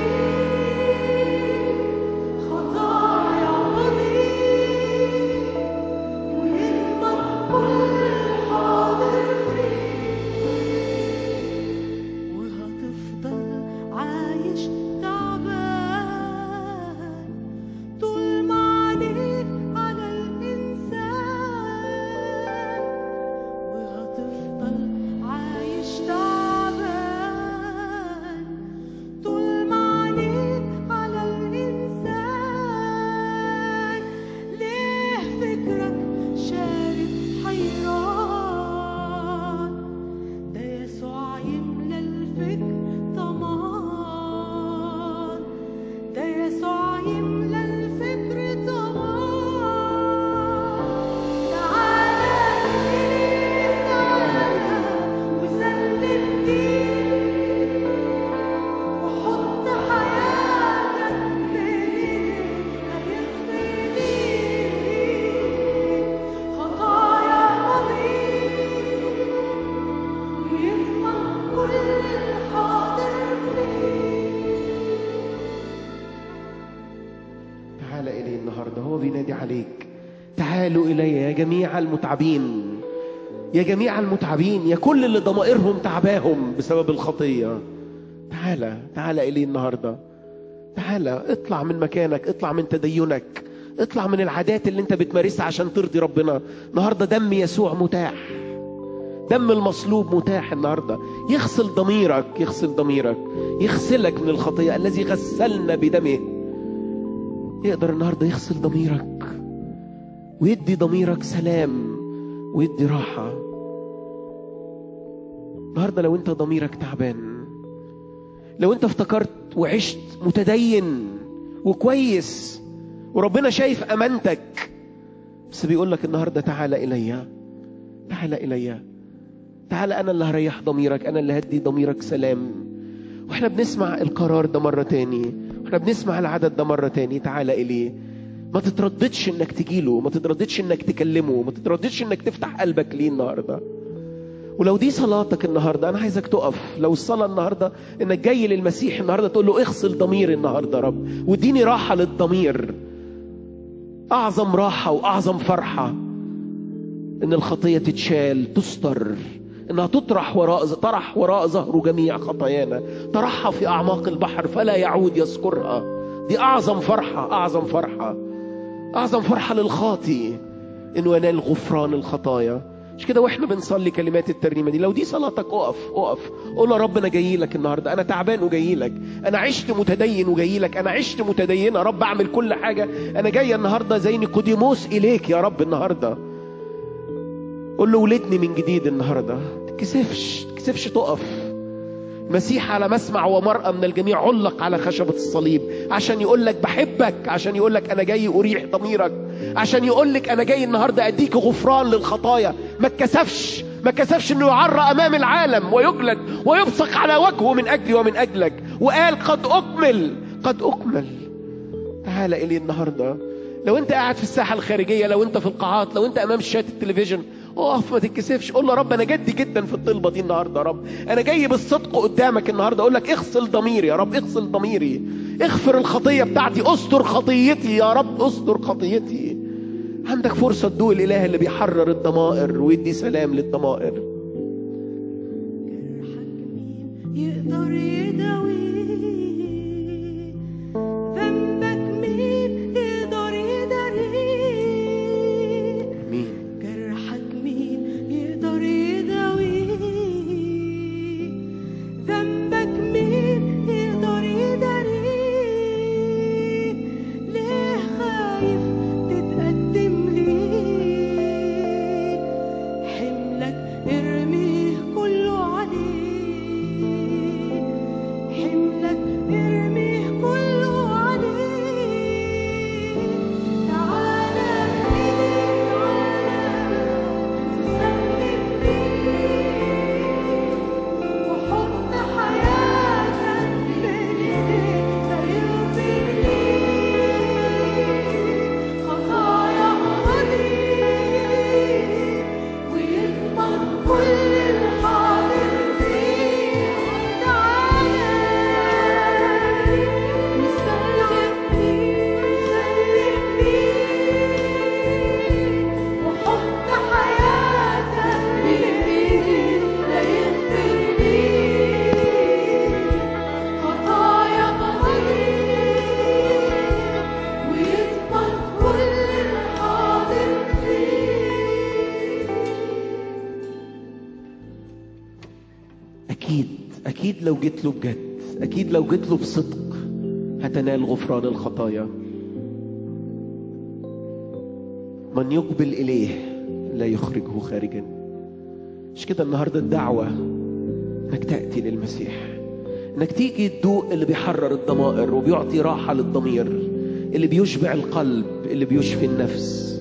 ليك خطايا عظيم ويضمن كل حاضر فيه وهتفضل عايش تعبان طول ما عينيك على الإنسان وهتفضل عايش تعبان طول ما عينيك على الإنسان ليه فكرك شارد حيران ده يسوع يملى الفكر طمان ده يسوع يملى الفكر طمان تعالى إليه تعالى وسلم ليه وحط حياتك بين ايديه هيغفر ليك خطايا عظيم ويضمن كل الحاضر فيه تعال إلي النهاردة هو بينادي عليك تعالوا إلي يا جميع المتعبين يا جميع المتعبين يا كل اللي ضمائرهم تعباهم بسبب الخطية تعالى تعالى إلي النهاردة تعالى اطلع من مكانك اطلع من تدينك اطلع من العادات اللي انت بتمارسها عشان ترضي ربنا النهاردة دم يسوع متاح دم المصلوب متاح النهاردة يغسل ضميرك يغسل ضميرك يغسلك من الخطية الذي غسلنا بدمه يقدر النهارده يغسل ضميرك ويدي ضميرك سلام ويدي راحة النهارده لو انت ضميرك تعبان لو انت افتكرت وعشت متدين وكويس وربنا شايف امانتك بس بيقول لك النهارده تعالى الي تعالى الي تعالى انا اللي هريح ضميرك انا اللي هدي ضميرك سلام واحنا بنسمع القرار ده مرة تاني واحنا بنسمع العدد ده مرة تاني تعالى إليه ما تترددش انك تجيله ما تترددش انك تكلمه ما تترددش انك تفتح قلبك ليه النهارده ولو دي صلاتك النهارده انا عايزك تقف لو الصلاه النهارده انك جاي للمسيح النهارده تقول له اغسل ضميري النهارده يا رب واديني راحه للضمير اعظم راحه واعظم فرحه ان الخطيه تتشال تستر انها تطرح وراء طرح وراء ظهره جميع خطايانا طرحها في اعماق البحر فلا يعود يذكرها دي اعظم فرحه اعظم فرحه اعظم فرحه للخاطي انه ينال غفران الخطايا مش كده واحنا بنصلي كلمات الترنيمه دي لو دي صلاتك اقف اقف قول يا رب انا جاي لك النهارده انا تعبان وجاي لك انا عشت متدين وجاي لك انا عشت متدينه يا رب اعمل كل حاجه انا جاي النهارده زي نيقوديموس اليك يا رب النهارده قول له ولدني من جديد النهارده تكسفش تكسفش تقف مسيح على مسمع ومرأة من الجميع علق على خشبة الصليب عشان يقول لك بحبك عشان يقول لك أنا جاي أريح ضميرك عشان يقول لك أنا جاي النهاردة أديك غفران للخطايا ما اتكسفش ما اتكسفش إنه يعرى أمام العالم ويجلد ويبصق على وجهه من أجلي ومن أجلك وقال قد أكمل قد أكمل تعال إلي النهاردة لو أنت قاعد في الساحة الخارجية لو أنت في القاعات لو أنت أمام شاشة التلفزيون اقف ما تتكسفش قول له يا رب انا جدي جدا في الطلبه دي النهارده يا رب انا جاي بالصدق قدامك النهارده اقول لك اغسل ضميري يا رب اغسل ضميري اغفر الخطيه بتاعتي استر خطيتي يا رب استر خطيتي عندك فرصه تدوق الاله اللي بيحرر الضمائر ويدي سلام للضمائر يقدر يداوي ذنبك مين يقدر يداري مين جرحك مين يقدر يداوي ذنبك مين يقدر يداري ليه خايف تتقدم ليه حملك ارميه كله عليه حملك ارميه كله عليه تعالى سلم ليه وحط حياتك بين ايديك فيغفر ليك خطايا قدري ويضمن كل الحاضر فيه تعالى نسلم ليه نسلم ليه وحط حياتك بين ايديك فيغفر ليك خطايا قدري ويضمن كل الحاضر فيه اكيد اكيد لو جيت له بجد اكيد لو جيت له بصدق هتنال غفران الخطايا من يقبل اليه لا يخرجه خارجا مش كده النهارده الدعوه انك تاتي للمسيح انك تيجي تدوق اللي بيحرر الضمائر وبيعطي راحه للضمير اللي بيشبع القلب اللي بيشفي النفس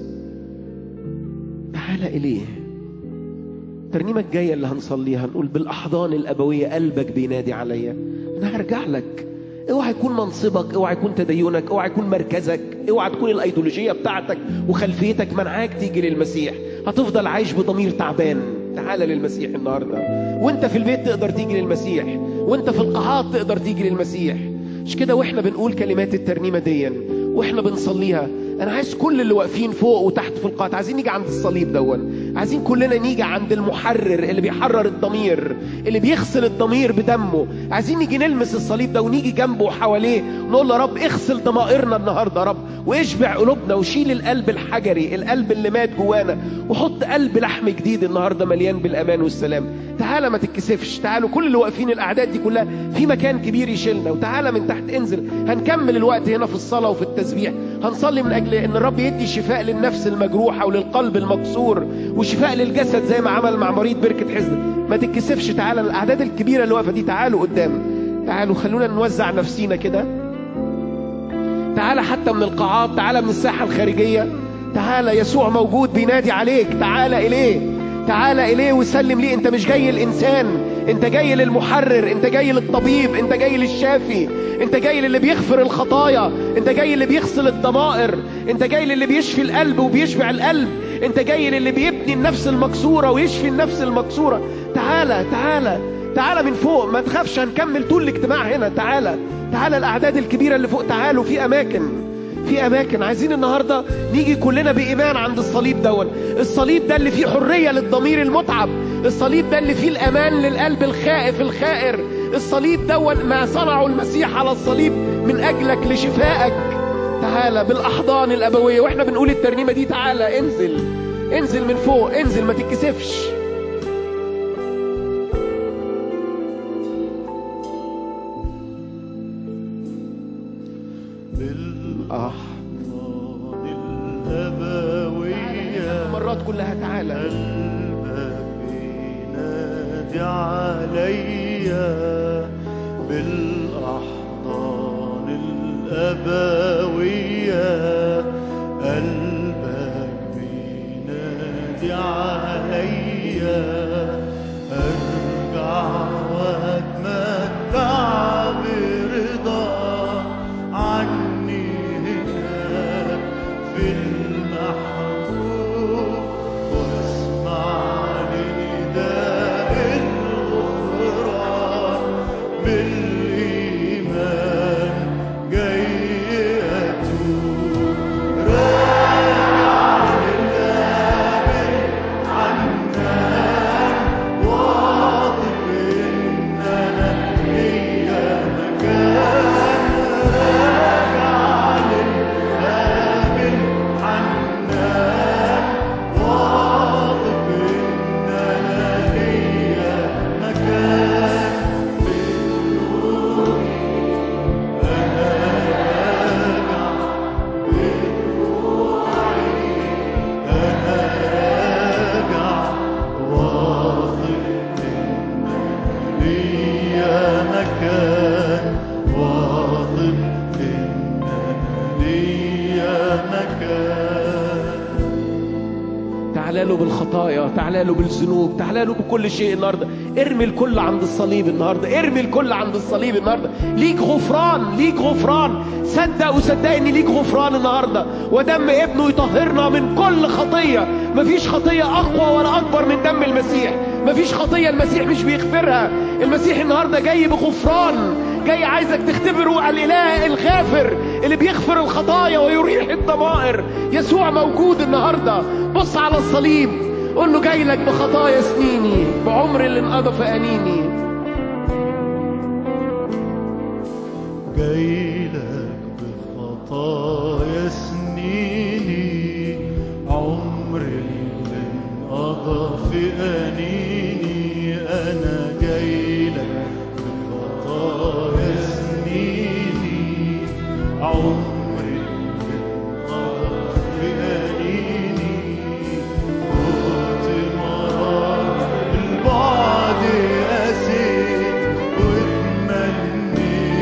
تعال اليه الترنيمة الجاية اللي هنصليها هنقول بالأحضان الأبوية قلبك بينادي عليا أنا هرجع لك اوعى يكون منصبك اوعى يكون تدينك اوعى يكون مركزك اوعى تكون الايديولوجيه بتاعتك وخلفيتك منعاك تيجي للمسيح هتفضل عايش بضمير تعبان تعال للمسيح النهارده وانت في البيت تقدر تيجي للمسيح وانت في القاعات تقدر تيجي للمسيح مش كده واحنا بنقول كلمات الترنيمه دي واحنا بنصليها انا عايز كل اللي واقفين فوق وتحت في القاعات عايزين نيجي عند الصليب دون عايزين كلنا نيجي عند المحرر اللي بيحرر الضمير اللي بيغسل الضمير بدمه عايزين نيجي نلمس الصليب ده ونيجي جنبه وحواليه نقول له يا رب اغسل ضمائرنا النهارده يا رب واشبع قلوبنا وشيل القلب الحجري القلب اللي مات جوانا وحط قلب لحم جديد النهارده مليان بالامان والسلام تعالى ما تتكسفش تعالوا كل اللي واقفين الاعداد دي كلها في مكان كبير يشيلنا وتعالى من تحت انزل هنكمل الوقت هنا في الصلاه وفي التسبيح هنصلي من اجل ان الرب يدي شفاء للنفس المجروحه وللقلب المكسور وشفاء للجسد زي ما عمل مع مريض بركه حزن ما تتكسفش تعالى الاعداد الكبيره اللي واقفه دي تعالوا قدام تعالوا خلونا نوزع نفسينا كده تعالى حتى من القاعات تعالى من الساحه الخارجيه تعالى يسوع موجود بينادي عليك تعالى اليه تعالى اليه وسلم ليه انت مش جاي الانسان انت جاي للمحرر انت جاي للطبيب انت جاي للشافي انت جاي للي بيغفر الخطايا انت جاي للي بيغسل الضمائر انت جاي للي بيشفي القلب وبيشبع القلب انت جاي للي بيبني النفس المكسوره ويشفي النفس المكسوره تعالى تعالى تعالى من فوق ما تخافش هنكمل طول الاجتماع هنا تعالى تعالى الاعداد الكبيره اللي فوق تعالوا في اماكن في اماكن عايزين النهارده نيجي كلنا بايمان عند الصليب دون الصليب ده اللي فيه حريه للضمير المتعب الصليب ده اللي فيه الامان للقلب الخائف الخائر الصليب دون ما صنعه المسيح على الصليب من اجلك لشفائك تعالى بالاحضان الابويه واحنا بنقول الترنيمه دي تعالى انزل انزل من فوق انزل ما تتكسفش بالأحضان الأبوية مرات كلها تعالى قلبك بينادي عليا بالأحضان الأبوية قلبك بينادي عليا أرجع وأتمتع برضا عني هناك في المحبوب واسمع تعالى له بالخطايا تعالى له بالذنوب تعالى له بكل شيء النهارده ارمي الكل عند الصليب النهارده ارمي الكل عند الصليب النهارده ليك غفران ليك غفران صدق وصدقني ليك غفران النهارده ودم ابنه يطهرنا من كل خطيه مفيش خطيه اقوى ولا اكبر من دم المسيح مفيش خطيه المسيح مش بيغفرها المسيح النهارده جاي بغفران جاي عايزك تختبره الاله الغافر اللي بيغفر الخطايا ويريح الضمائر يسوع موجود النهارده بص على الصليب قول له جاي لك بخطايا سنيني بعمر اللي انقضى في انيني جاي لك بخطايا سنيني عمر اللي انقضى في أنيني أنا جاي لك بخطايا سنيني عمر اللي انقضى في أنيني كنت مرار البعد قاسيت واتمنيت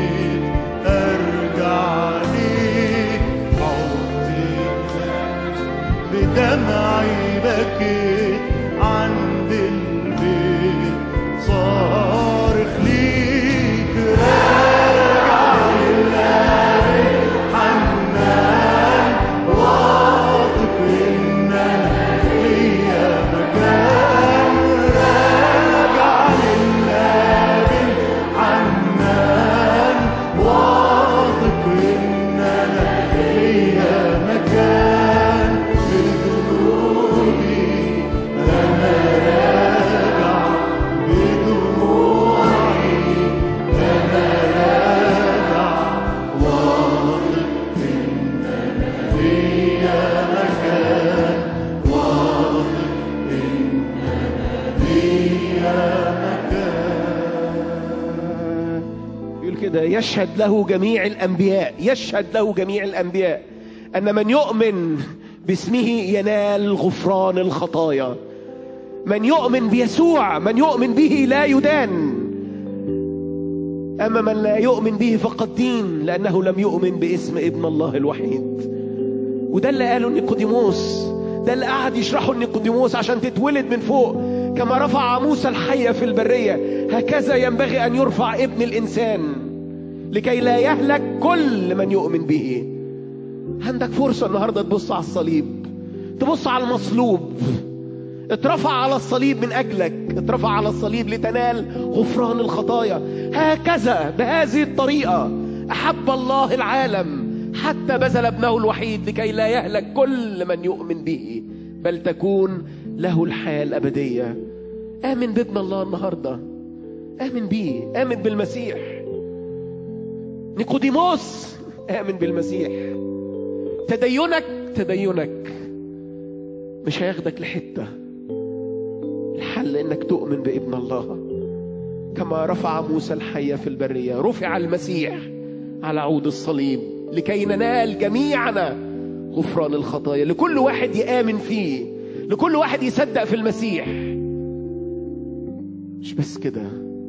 ارجع ليك عودت بدمعي بكيت عند البيت صارخ ليك راجع لله حنان واثق ان انا ليا مكان راجع لله حنان واثق ان انا ليا مكان بذنوبي انا راجع بدموعي انا راجع واثق ان انا ليا مكان واثق ان انا ليا مكان يقول كده يشهد له جميع الانبياء يشهد له جميع الانبياء ان من يؤمن باسمه ينال غفران الخطايا من يؤمن بيسوع من يؤمن به لا يدان اما من لا يؤمن به فقد دين لانه لم يؤمن باسم ابن الله الوحيد وده اللي قاله نيقوديموس ده اللي قعد يشرحه نيقوديموس عشان تتولد من فوق كما رفع موسى الحية في البرية هكذا ينبغي أن يرفع ابن الإنسان لكي لا يهلك كل من يؤمن به عندك فرصة النهاردة تبص على الصليب تبص على المصلوب اترفع على الصليب من أجلك اترفع على الصليب لتنال غفران الخطايا هكذا بهذه الطريقة أحب الله العالم حتى بذل ابنه الوحيد لكي لا يهلك كل من يؤمن به بل تكون له الحياة الأبدية آمن بابن الله النهاردة آمن بيه آمن بالمسيح نيقوديموس آمن بالمسيح تدينك تدينك مش هياخدك لحتة الحل انك تؤمن بابن الله كما رفع موسى الحية في البرية رفع المسيح على عود الصليب لكي ننال جميعنا غفران الخطايا لكل واحد يآمن فيه لكل واحد يصدق في المسيح مش بس كده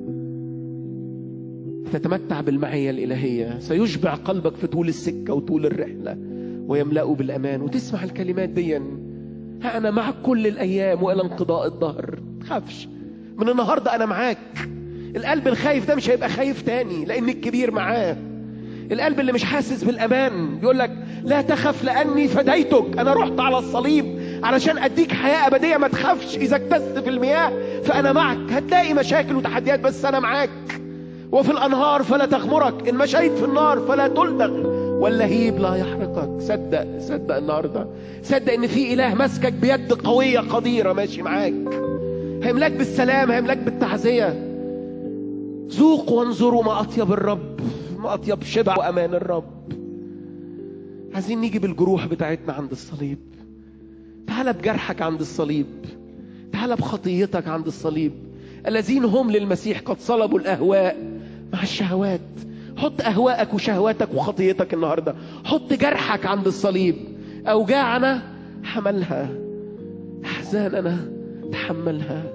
تتمتع بالمعية الإلهية سيشبع قلبك في طول السكة وطول الرحلة ويملأه بالأمان وتسمع الكلمات دي ها أنا معك كل الأيام وإلى انقضاء الظهر تخافش من النهاردة أنا معاك القلب الخايف ده مش هيبقى خايف تاني لأن الكبير معاه القلب اللي مش حاسس بالأمان بيقول لك لا تخف لأني فديتك أنا رحت على الصليب علشان أديك حياة أبدية ما تخافش إذا اكتست في المياه فأنا معك هتلاقي مشاكل وتحديات بس أنا معاك وفي الأنهار فلا تغمرك إن مشيت في النار فلا تلدغ واللهيب لا يحرقك صدق صدق النهارده صدق ان في اله ماسكك بيد قويه قديره ماشي معاك هيملاك بالسلام هيملاك بالتعزيه ذوقوا وانظروا ما اطيب الرب ما اطيب شبع وامان الرب عايزين نيجي بالجروح بتاعتنا عند الصليب تعال بجرحك عند الصليب تعال بخطيتك عند الصليب الذين هم للمسيح قد صلبوا الاهواء مع الشهوات حط اهواءك وشهواتك وخطيتك النهارده حط جرحك عند الصليب اوجاعنا حملها احزاننا تحملها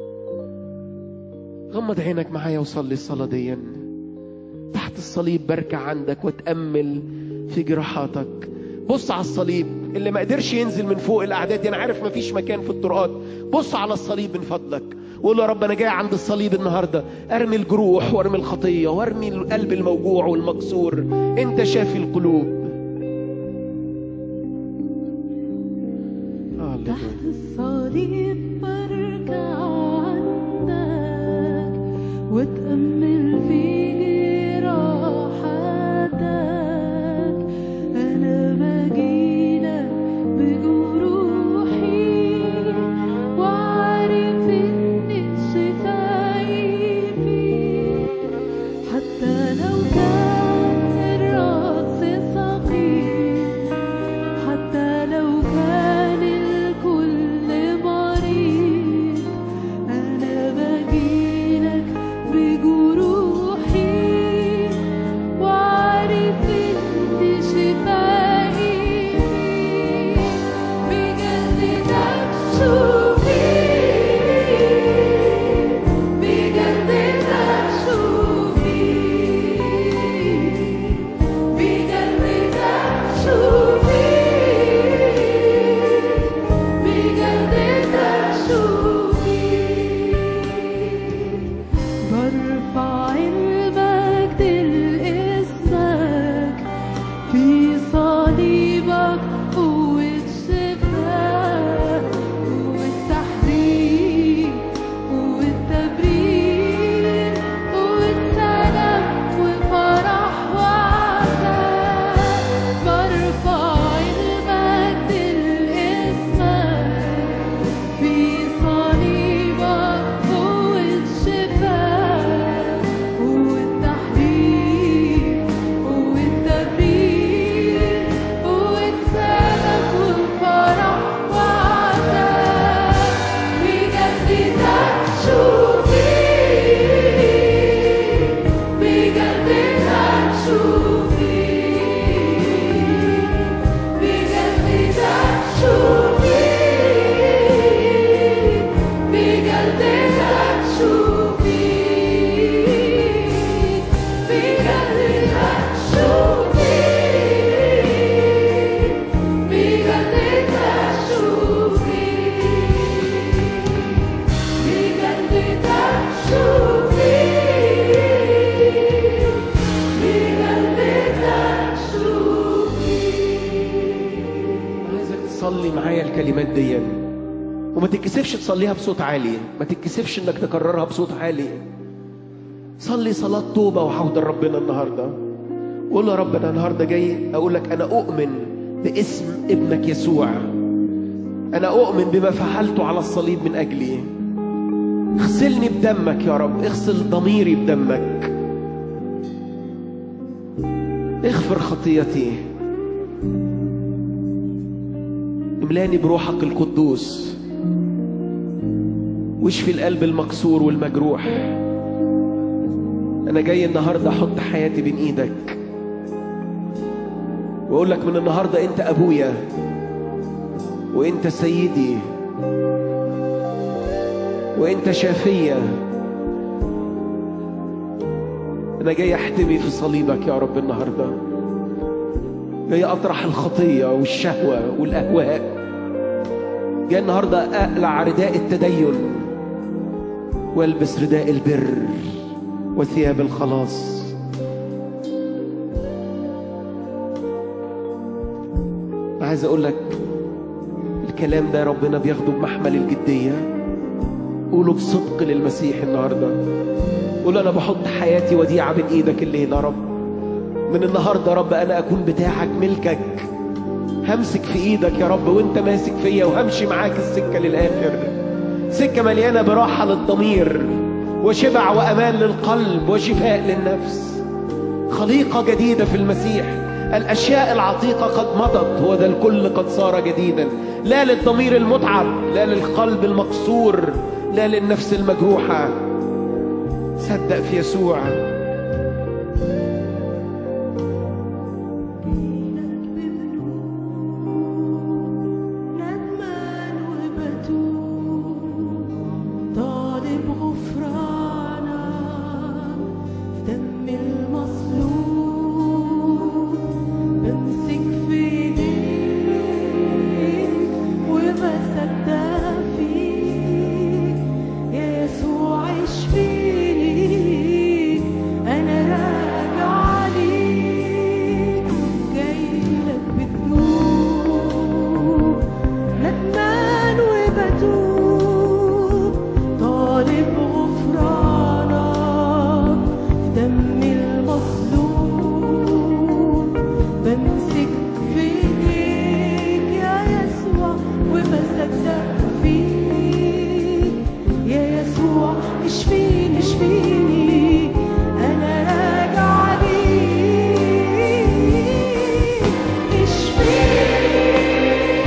غمض عينك معايا وصلي الصلاه دي تحت الصليب بركع عندك واتامل في جراحاتك بص على الصليب اللي ما قدرش ينزل من فوق الاعداد دي انا عارف ما فيش مكان في الطرقات بص على الصليب من فضلك وقول له يا رب انا جاي عند الصليب النهارده ارمي الجروح وارمي الخطيه وارمي القلب الموجوع والمكسور انت شافي القلوب تحت الصليب برجع عندك واتأمل في راحتك أنا بجيلك بجروحي وعارف إن شفاي فيك حتى لو كان الرأس ثقيل حتى لو كان الكل مريض أنا بجيلك بجروحي وعارف إن شفائي فيك بجد تكشفي بجد تكشفي بجد تكشفي بجد تكشفي برفع المجد لاسمك في صليبك قوة شفاء قوة تحرير قوة تبرير قوة سلام وفرح وعزاء برفع المجد لاسمك في صليبك قوة شفاء قوة تحرير قوة تبرير قوة سلام وفرح وعزاء بجد تكشفي بجد تكشفي بجد تكشفي بجد تكشفي بجد تكشفي بجد تكشفي بجد تكشفي عايزك تصلي معايا الكلمات دي وما تتكسفش تصليها بصوت عالي ما تتكسفش انك تكررها بصوت عالي صلي صلاة توبة وعودة لربنا النهاردة قول يا رب انا النهاردة جاي اقول لك انا اؤمن باسم ابنك يسوع انا اؤمن بما فعلته على الصليب من اجلي اغسلني بدمك يا رب اغسل ضميري بدمك اغفر خطيتي املاني بروحك القدوس واشفي القلب المكسور والمجروح انا جاي النهارده احط حياتي بين ايدك واقول لك من النهارده انت ابويا وانت سيدي وانت شافية انا جاي احتمي في صليبك يا رب النهارده جاي اطرح الخطيه والشهوه والاهواء جاي النهارده اقلع رداء التدين والبس رداء البر وثياب الخلاص عايز اقول لك الكلام ده ربنا بياخده بمحمل الجديه قوله بصدق للمسيح النهارده قول انا بحط حياتي وديعه بين ايدك الليله يا رب من النهارده يا رب انا اكون بتاعك ملكك همسك في ايدك يا رب وانت ماسك فيا وهمشي معاك السكه للاخر سكه مليانه براحه للضمير وشبع وامان للقلب وشفاء للنفس خليقه جديده في المسيح الاشياء العتيقه قد مضت وذا الكل قد صار جديدا لا للضمير المتعب لا للقلب المكسور لا للنفس المجروحه صدق في يسوع ندمان وبتوب طالب غفرانك دم المصلوب بمسك في ايديك وبصدق فيك يا يسوع اشفيني انا راجع ليك جاي لك بذنوب ندمان وبتوب طالب غفرانك دم المظلوم بمسك في ايديك يا يسوع وبصدق فيك يا يسوع اشفيني اشفيني انا راجع ليك اشفيني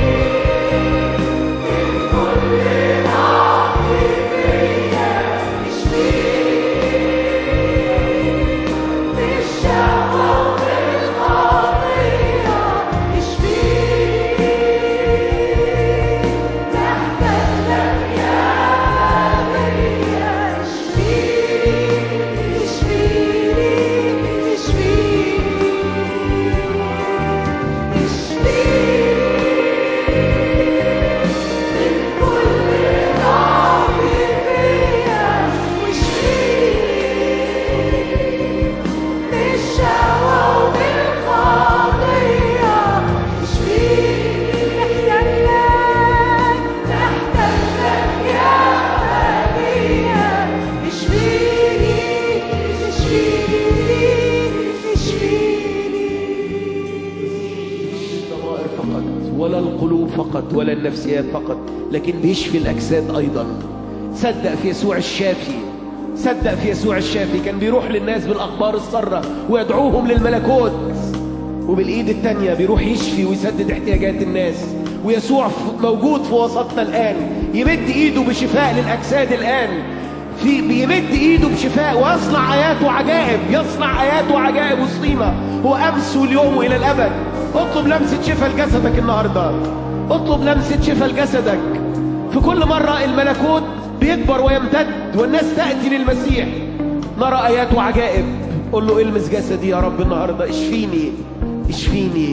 الضمائر فقط ولا القلوب فقط ولا النفسيات فقط لكن بيشفي الأجساد أيضا صدق في يسوع الشافي صدق في يسوع الشافي كان بيروح للناس بالأخبار السارة ويدعوهم للملكوت وبالإيد التانية بيروح يشفي ويسدد احتياجات الناس ويسوع ف- موجود في وسطنا الآن يمد إيده بشفاء للأجساد الآن في بيمد ايده بشفاء ويصنع ايات وعجائب يصنع ايات وعجائب وسطينا هو امس واليوم والى الابد اطلب لمسه شفاء لجسدك النهارده اطلب لمسه شفاء لجسدك في كل مره الملكوت بيكبر ويمتد والناس تاتي للمسيح نرى ايات وعجائب قول له المس جسدي يا رب النهارده اشفيني اشفيني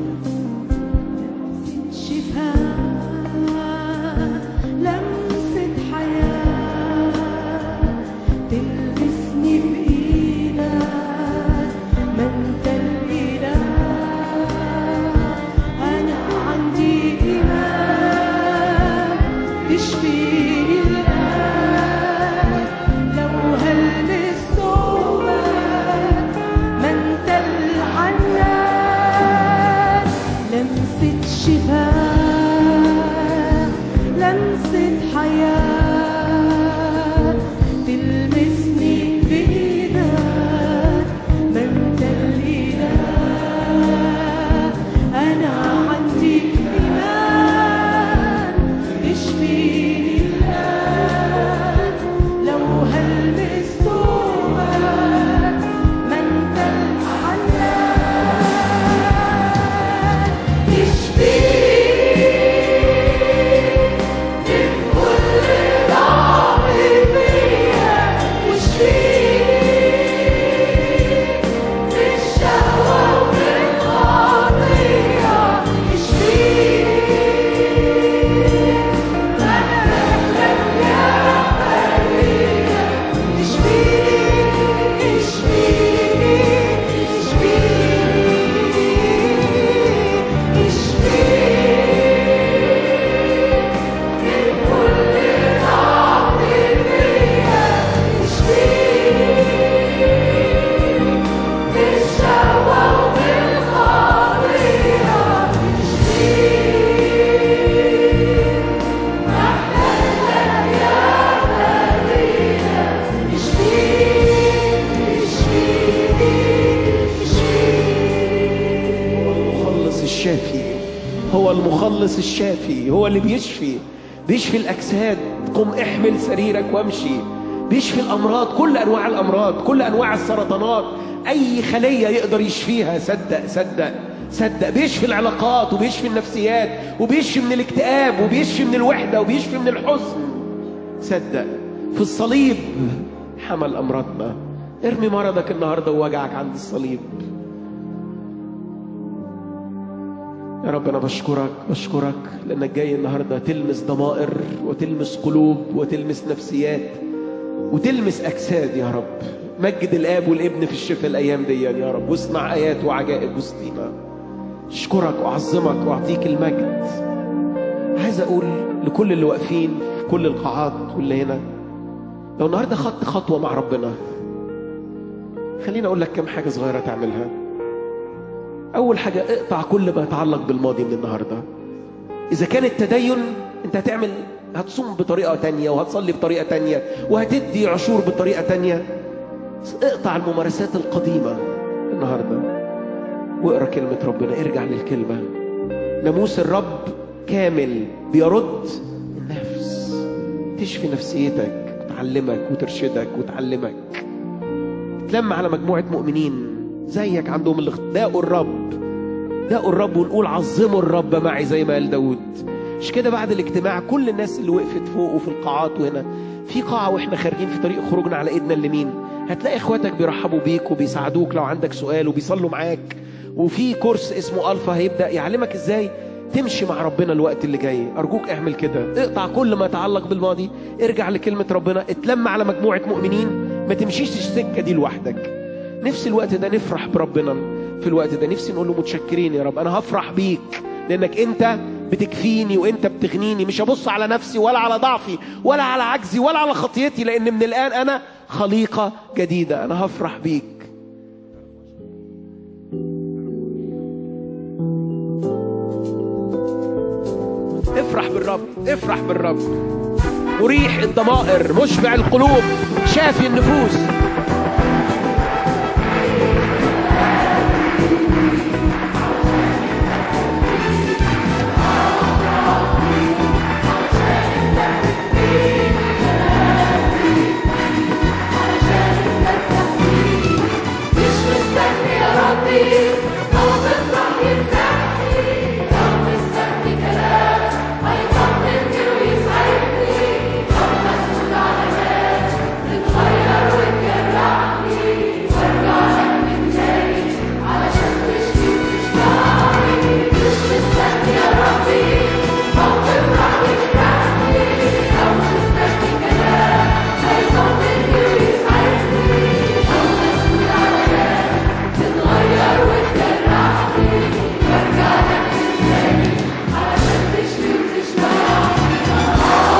شفاء لمسة حياة تلبسني بإيدك ما انت الإله أنا عندي إيمان تشفيني الآن لو هلبس ثوبك ما انت الحنان لمسة شفاء لمسة حياة تلمسني بإيدك ما انت الإله أنا عندي إيمان تشفيني الآن لو هلبس ثوبك ما انت الحنان تشفيني من كل ضعف فيا واشفيني من الشهوة ومن الخطية اشفيني أنا لك يا حرية اشفيني اشفيني اشفيني اشفيني من كل ضعف فيا اشفيني بالشهوة وبالخطية اشفيني محلك يا مدينة اشفيني اشفيني اشفيني هو المخلص الشافي هو المخلص الشافي هو اللي بيشفي بيشفي الأجساد قم احمل سريرك وامشي بيشفي الأمراض كل أنواع الأمراض كل أنواع السرطانات أي خلية يقدر يشفيها صدق صدق صدق بيشفي العلاقات وبيشفي النفسيات وبيشفي من الاكتئاب وبيشفي من الوحدة وبيشفي من الحزن صدق في الصليب حمل أمراضنا ارمي مرضك النهاردة ووجعك عند الصليب يا رب أنا بشكرك بشكرك لأنك جاي النهاردة تلمس ضمائر وتلمس قلوب وتلمس نفسيات وتلمس أجساد يا رب مجد الآب والابن في الشفاء الأيام دي يا رب واصنع آيات وعجائب وسطينا أشكرك وأعظمك وأعطيك المجد عايز أقول لكل اللي واقفين في كل القاعات واللي هنا لو النهارده خدت خطوة مع ربنا خليني أقول لك كم حاجة صغيرة تعملها أول حاجة اقطع كل ما يتعلق بالماضي من النهاردة إذا كان التدين أنت هتعمل هتصوم بطريقة تانية وهتصلي بطريقة تانية وهتدي عشور بطريقة تانية اقطع الممارسات القديمة النهاردة واقرا كلمة ربنا ارجع للكلمة ناموس الرب كامل بيرد النفس تشفي نفسيتك وتعلمك وترشدك وتعلمك تلم على مجموعة مؤمنين زيك عندهم اللي داقوا الرب داقوا الرب ونقول عظموا الرب معي زي ما قال داود مش كده بعد الاجتماع كل الناس اللي وقفت فوق وفي القاعات وهنا في قاعة واحنا خارجين في طريق خروجنا على ايدنا اليمين هتلاقي اخواتك بيرحبوا بيك وبيساعدوك لو عندك سؤال وبيصلوا معاك وفي كورس اسمه الفا هيبدا يعلمك ازاي تمشي مع ربنا الوقت اللي جاي ارجوك اعمل كده اقطع كل ما يتعلق بالماضي ارجع لكلمه ربنا اتلم على مجموعه مؤمنين ما تمشيش السكه دي لوحدك نفسي الوقت ده نفرح بربنا في الوقت ده نفسي نقول له متشكرين يا رب انا هفرح بيك لانك انت بتكفيني وانت بتغنيني مش هبص على نفسي ولا على ضعفي ولا على عجزي ولا على خطيتي لان من الان انا خليقه جديده انا هفرح بيك افرح بالرب افرح بالرب مريح الضمائر مشبع القلوب شافي النفوس مش مستني يا ربي أو بفرح يفرحني أو مستني كلام هيطمني ويسعدني أو مسؤول على ناس تتغير وتجرحني وارجع لك من تاني علشان تشفي وتشبعني مش مستني يا ربي أو بفرح يفرحني أو مستني كلام هيطمني ويسعدني أو مسؤول على ناس تتغير وتجرحني وارجع لك من تاني علشان تشفي وتشبعني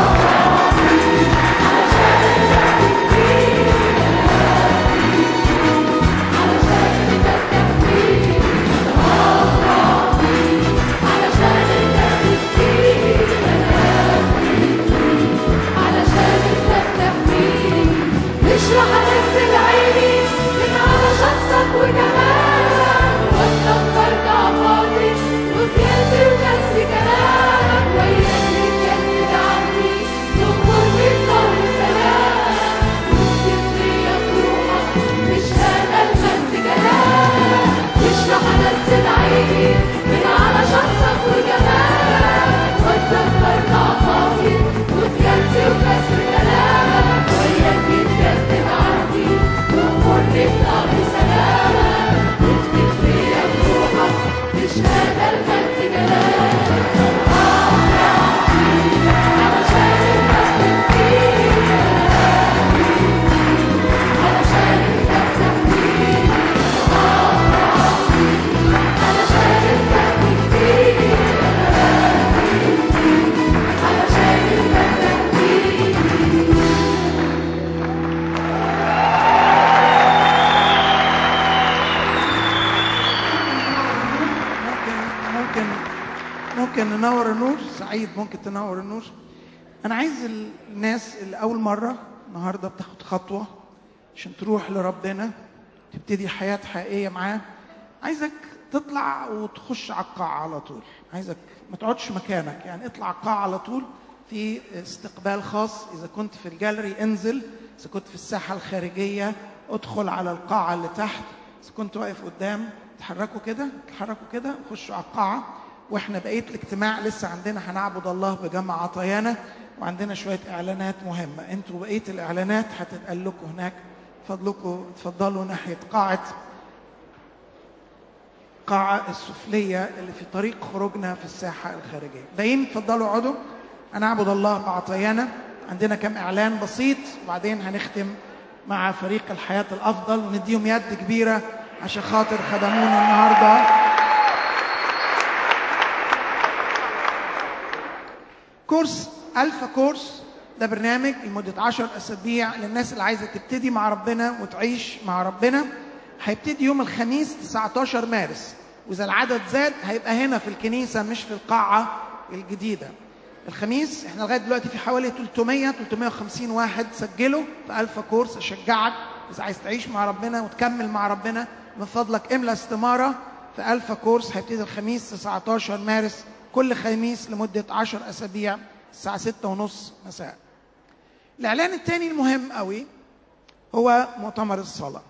علشان انت بتحميني مش راح انزل عيني من على شخصك وجمالك واتذكر ضعفاتي وزيادتي وكسر كلامك وياك بتجدد عني تغمرني بقول سلامك ممكن فيا بروحك مش هذا المجد جلالك مش راح انزل عيني من على شخصك وجمالك واتذكر ضعفاتي وزيادتي وكسر كلامك وياك بتجدد عندي تغمرني بقول سلامك تكتب فيا بروحك مش هذا المجد جلالك علشان انت بتديني علشان انت بتحميني علشان انت بتديني علشان انت بتحميني ممكن ممكن ممكن ننور النور سعيد ممكن تنور النور انا عايز الناس اللي اول مره النهارده بتاخد خطوه عشان تروح لربنا تبتدي حياه حقيقيه معاه عايزك تطلع وتخش على القاعه على طول عايزك ما تقعدش مكانك يعني اطلع على القاعه على طول في استقبال خاص اذا كنت في الجاليري انزل اذا كنت في الساحه الخارجيه ادخل على القاعه اللي تحت اذا كنت واقف قدام تحركوا كده تحركوا كده خشوا على القاعه واحنا بقيه الاجتماع لسه عندنا هنعبد الله بجمع عطايانا وعندنا شويه اعلانات مهمه انتوا بقيه الاعلانات هتتقال لكم هناك فضلكم اتفضلوا ناحيه قاعه القاعة السفلية اللي في طريق خروجنا في الساحة الخارجية باقيين اتفضلوا اقعدوا هنعبد الله بعطايانا عندنا كم إعلان بسيط وبعدين هنختم مع فريق الحياة الأفضل ونديهم يد كبيرة عشان خاطر خدمونا النهارده كورس ألفا كورس ده برنامج لمدة عشر أسابيع للناس اللي عايزة تبتدي مع ربنا وتعيش مع ربنا هيبتدي يوم الخميس 19 مارس وإذا العدد زاد هيبقى هنا في الكنيسة مش في القاعة الجديدة الخميس احنا لغاية دلوقتي في حوالي 300 350 واحد سجلوا في ألفا كورس أشجعك إذا عايز تعيش مع ربنا وتكمل مع ربنا من فضلك املى استمارة في ألفا كورس هيبتدي الخميس 19 مارس كل خميس لمدة 10 أسابيع الساعة 6 ونص مساء الإعلان الثاني المهم قوي هو مؤتمر الصلاة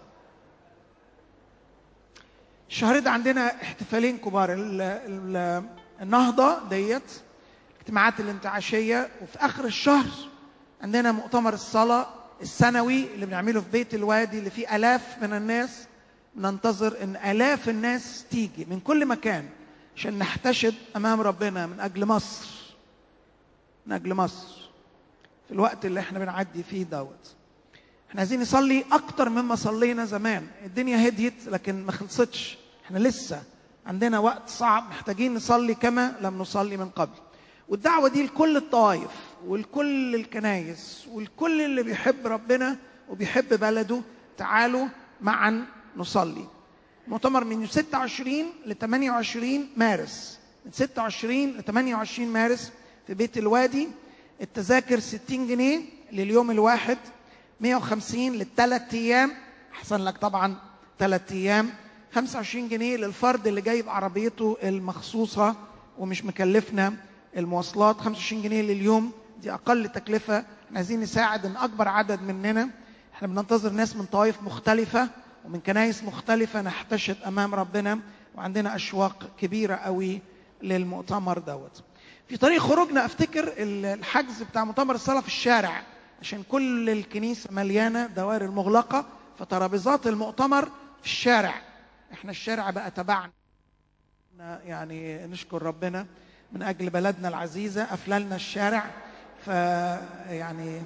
الشهر ده عندنا احتفالين كبار ال- ال- النهضة ديت الاجتماعات الانتعاشية وفي آخر الشهر عندنا مؤتمر الصلاة السنوي اللي بنعمله في بيت الوادي اللي فيه آلاف من الناس ننتظر ان آلاف الناس تيجي من كل مكان عشان نحتشد أمام ربنا من أجل مصر من أجل مصر في الوقت اللي احنا بنعدي فيه دوت احنا عايزين نصلي أكتر مما صلينا زمان الدنيا هديت لكن ما خلصتش احنا لسه عندنا وقت صعب محتاجين نصلي كما لم نصلي من قبل والدعوة دي لكل الطوائف ولكل الكنايس والكل اللي بيحب ربنا وبيحب بلده تعالوا معا نصلي مؤتمر من 26 ل 28 مارس من 26 ل 28 مارس في بيت الوادي التذاكر 60 جنيه لليوم الواحد 150 للثلاث ايام احسن لك طبعا ثلاث ايام 25 جنيه للفرد اللي جايب عربيته المخصوصه ومش مكلفنا المواصلات 25 جنيه لليوم دي اقل تكلفه احنا عايزين نساعد ان اكبر عدد مننا احنا بننتظر ناس من طوائف مختلفه ومن كنايس مختلفه نحتشد امام ربنا وعندنا اشواق كبيره قوي للمؤتمر دوت في طريق خروجنا افتكر الحجز بتاع مؤتمر الصلاه في الشارع عشان كل الكنيسه مليانه دوائر مغلقه فترابيزات المؤتمر في الشارع احنا الشارع بقى تبعنا يعني نشكر ربنا من اجل بلدنا العزيزه افللنا الشارع فيعني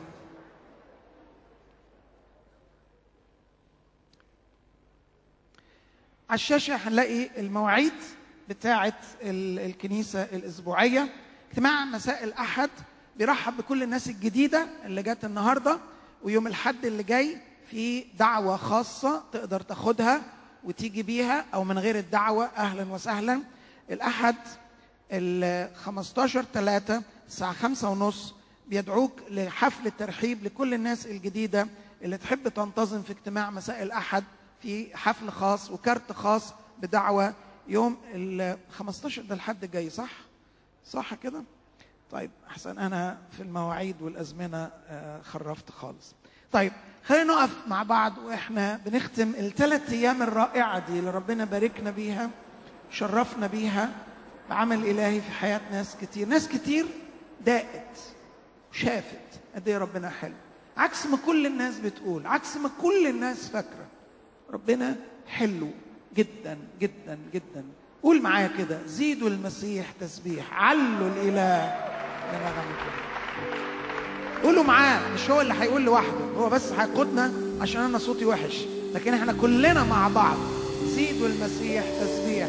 على الشاشه هنلاقي المواعيد بتاعه ال- الكنيسه الاسبوعيه اجتماع مساء الاحد بيرحب بكل الناس الجديده اللي جت النهارده ويوم الحد اللي جاي في دعوه خاصه تقدر تاخدها وتيجي بيها او من غير الدعوه اهلا وسهلا الاحد ال 15 3 الساعه 5 ونص بيدعوك لحفل الترحيب لكل الناس الجديده اللي تحب تنتظم في اجتماع مساء الاحد في حفل خاص وكارت خاص بدعوه يوم ال 15 ده الحد الجاي صح؟ صح كده؟ طيب احسن انا في المواعيد والازمنه آه، خرفت خالص. طيب خلينا نقف مع بعض واحنا بنختم الثلاث ايام الرائعه دي اللي ربنا باركنا بيها شرفنا بيها بعمل الهي في حياه ناس كتير، ناس كتير داقت وشافت قد ايه ربنا حلو. عكس ما كل الناس بتقول، عكس ما كل الناس فاكره. ربنا حلو جدا جدا جدا قول معايا كده زيدوا المسيح تسبيح علوا الاله بنغمكم قولوا معاه مش هو اللي هيقول لوحده هو بس هيقودنا عشان انا صوتي وحش لكن احنا كلنا مع بعض زيدوا المسيح تسبيح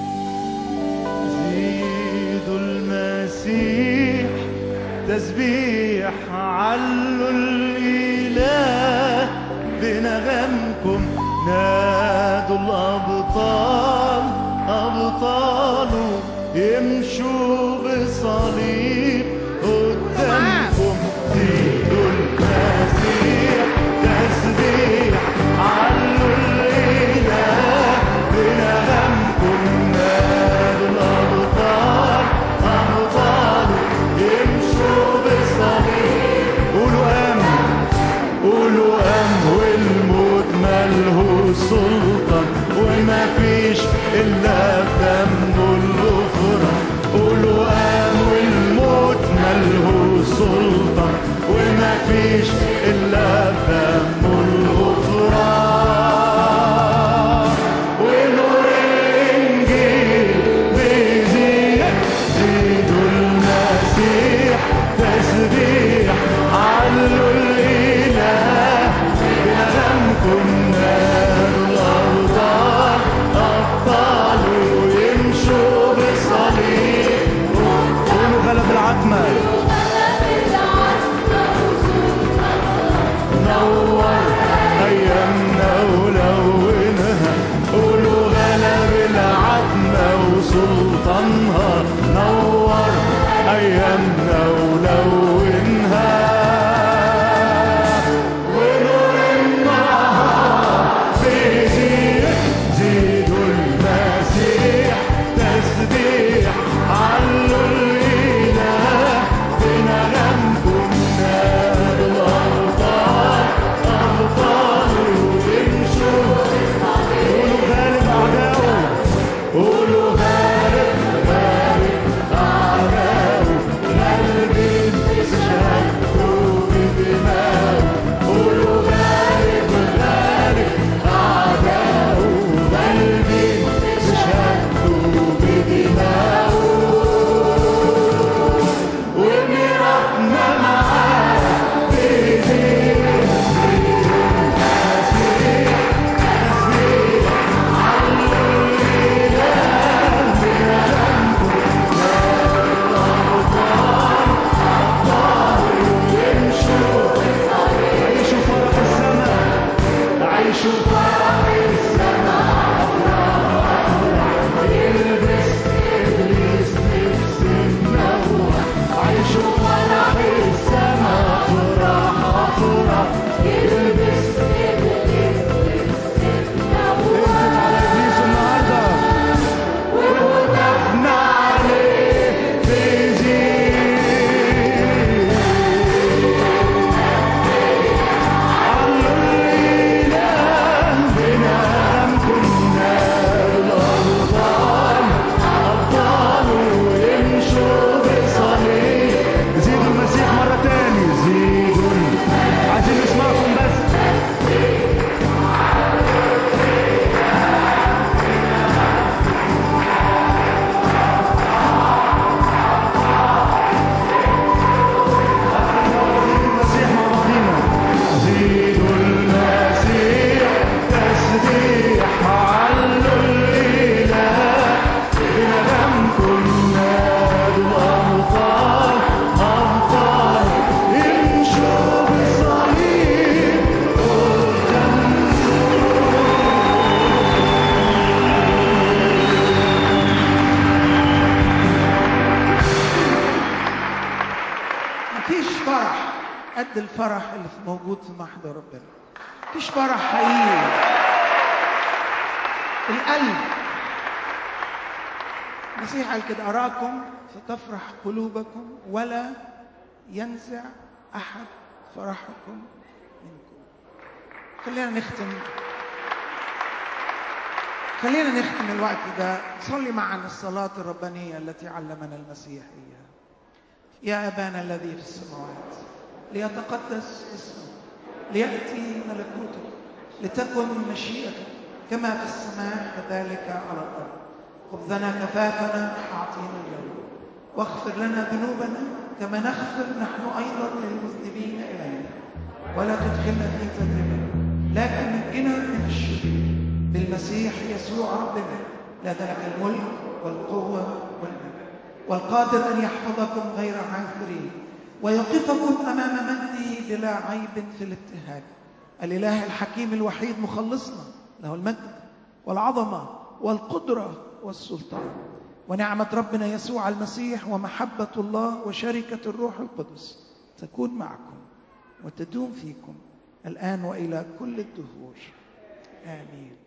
زيدوا المسيح تسبيح علوا الإله بنغمكم نادوا الأبطال أبطاله يمشوا بصليب قدامكم زيدوا المسيح تسبيح علوا الإله بنغمكم نادوا الأبطال أبطاله يمشوا بصليب قولوا أمن قولوا أم والموت ملهوش سلطان وما فيش إلا في دمه الغفران قولوا أم والموت غلب العتمة نور أيامنا ولونها قولوا غلب العتمة وسلطانها نور أيامنا ولونها ونور النهار بيزيد زيدوا المسيح تسبيح علوا الإله بنغمكم نار الأبطال أبطال وامشوا قولوا غالب أعداؤه قولوا غالب غالب أعداؤه غالبين شهدوا بدماؤه قولوا غالب غالب أعداؤه غالبين شهدوا بدماؤه وميراثنا معاه بيزيد عيشوا فرح السماء عيشوا فرح السماء يلبس ابليس لبس النوى عيشوا فرح السماء فرح فرح يلبس ابليس لبس النوى على ابليس النهارده ووقفنا عليه بيزيد زيدوا المسيح مرة تاني زيدوا عايزين نسمعكم بس المسيح مع بعضينا زيدوا المسيح تسبيح علوا الإله بنغمكم نادوا الأبطال أبطال امشوا بالصليب مفيش فرح قد الفرح اللي في- موجود في محضر ربنا مفيش فرح حقيقي القلب المسيح قال كده أراكم فتفرح قلوبكم ولا ينزع أحد فرحكم منكم خلينا نختم خلينا نختم الوقت ده صلي معنا الصلاة الربانية التي علمنا المسيح إياها يا أبانا الذي في السماوات ليتقدس اسمك ليأتي ملكوتك لتكن مشيئتك كما في السماء كذلك على الأرض خبزنا كفافنا أعطينا اليوم واغفر لنا ذنوبنا كما نغفر نحن أيضا للمذنبين إلينا ولا تدخلنا في تجربة لكن نجنا من الشرير بالمسيح يسوع ربنا لا لك الملك والقوة والمجد والقادر أن يحفظكم غير عاثرين ويقفكم أمام مجده بلا عيب في الابتهاج الإله الحكيم الوحيد مخلصنا له المجد والعظمة والقدرة والسلطان ونعمة ربنا يسوع المسيح ومحبة الله وشركة الروح القدس تكون معكم وتدوم فيكم الآن وإلى كل الدهور آمين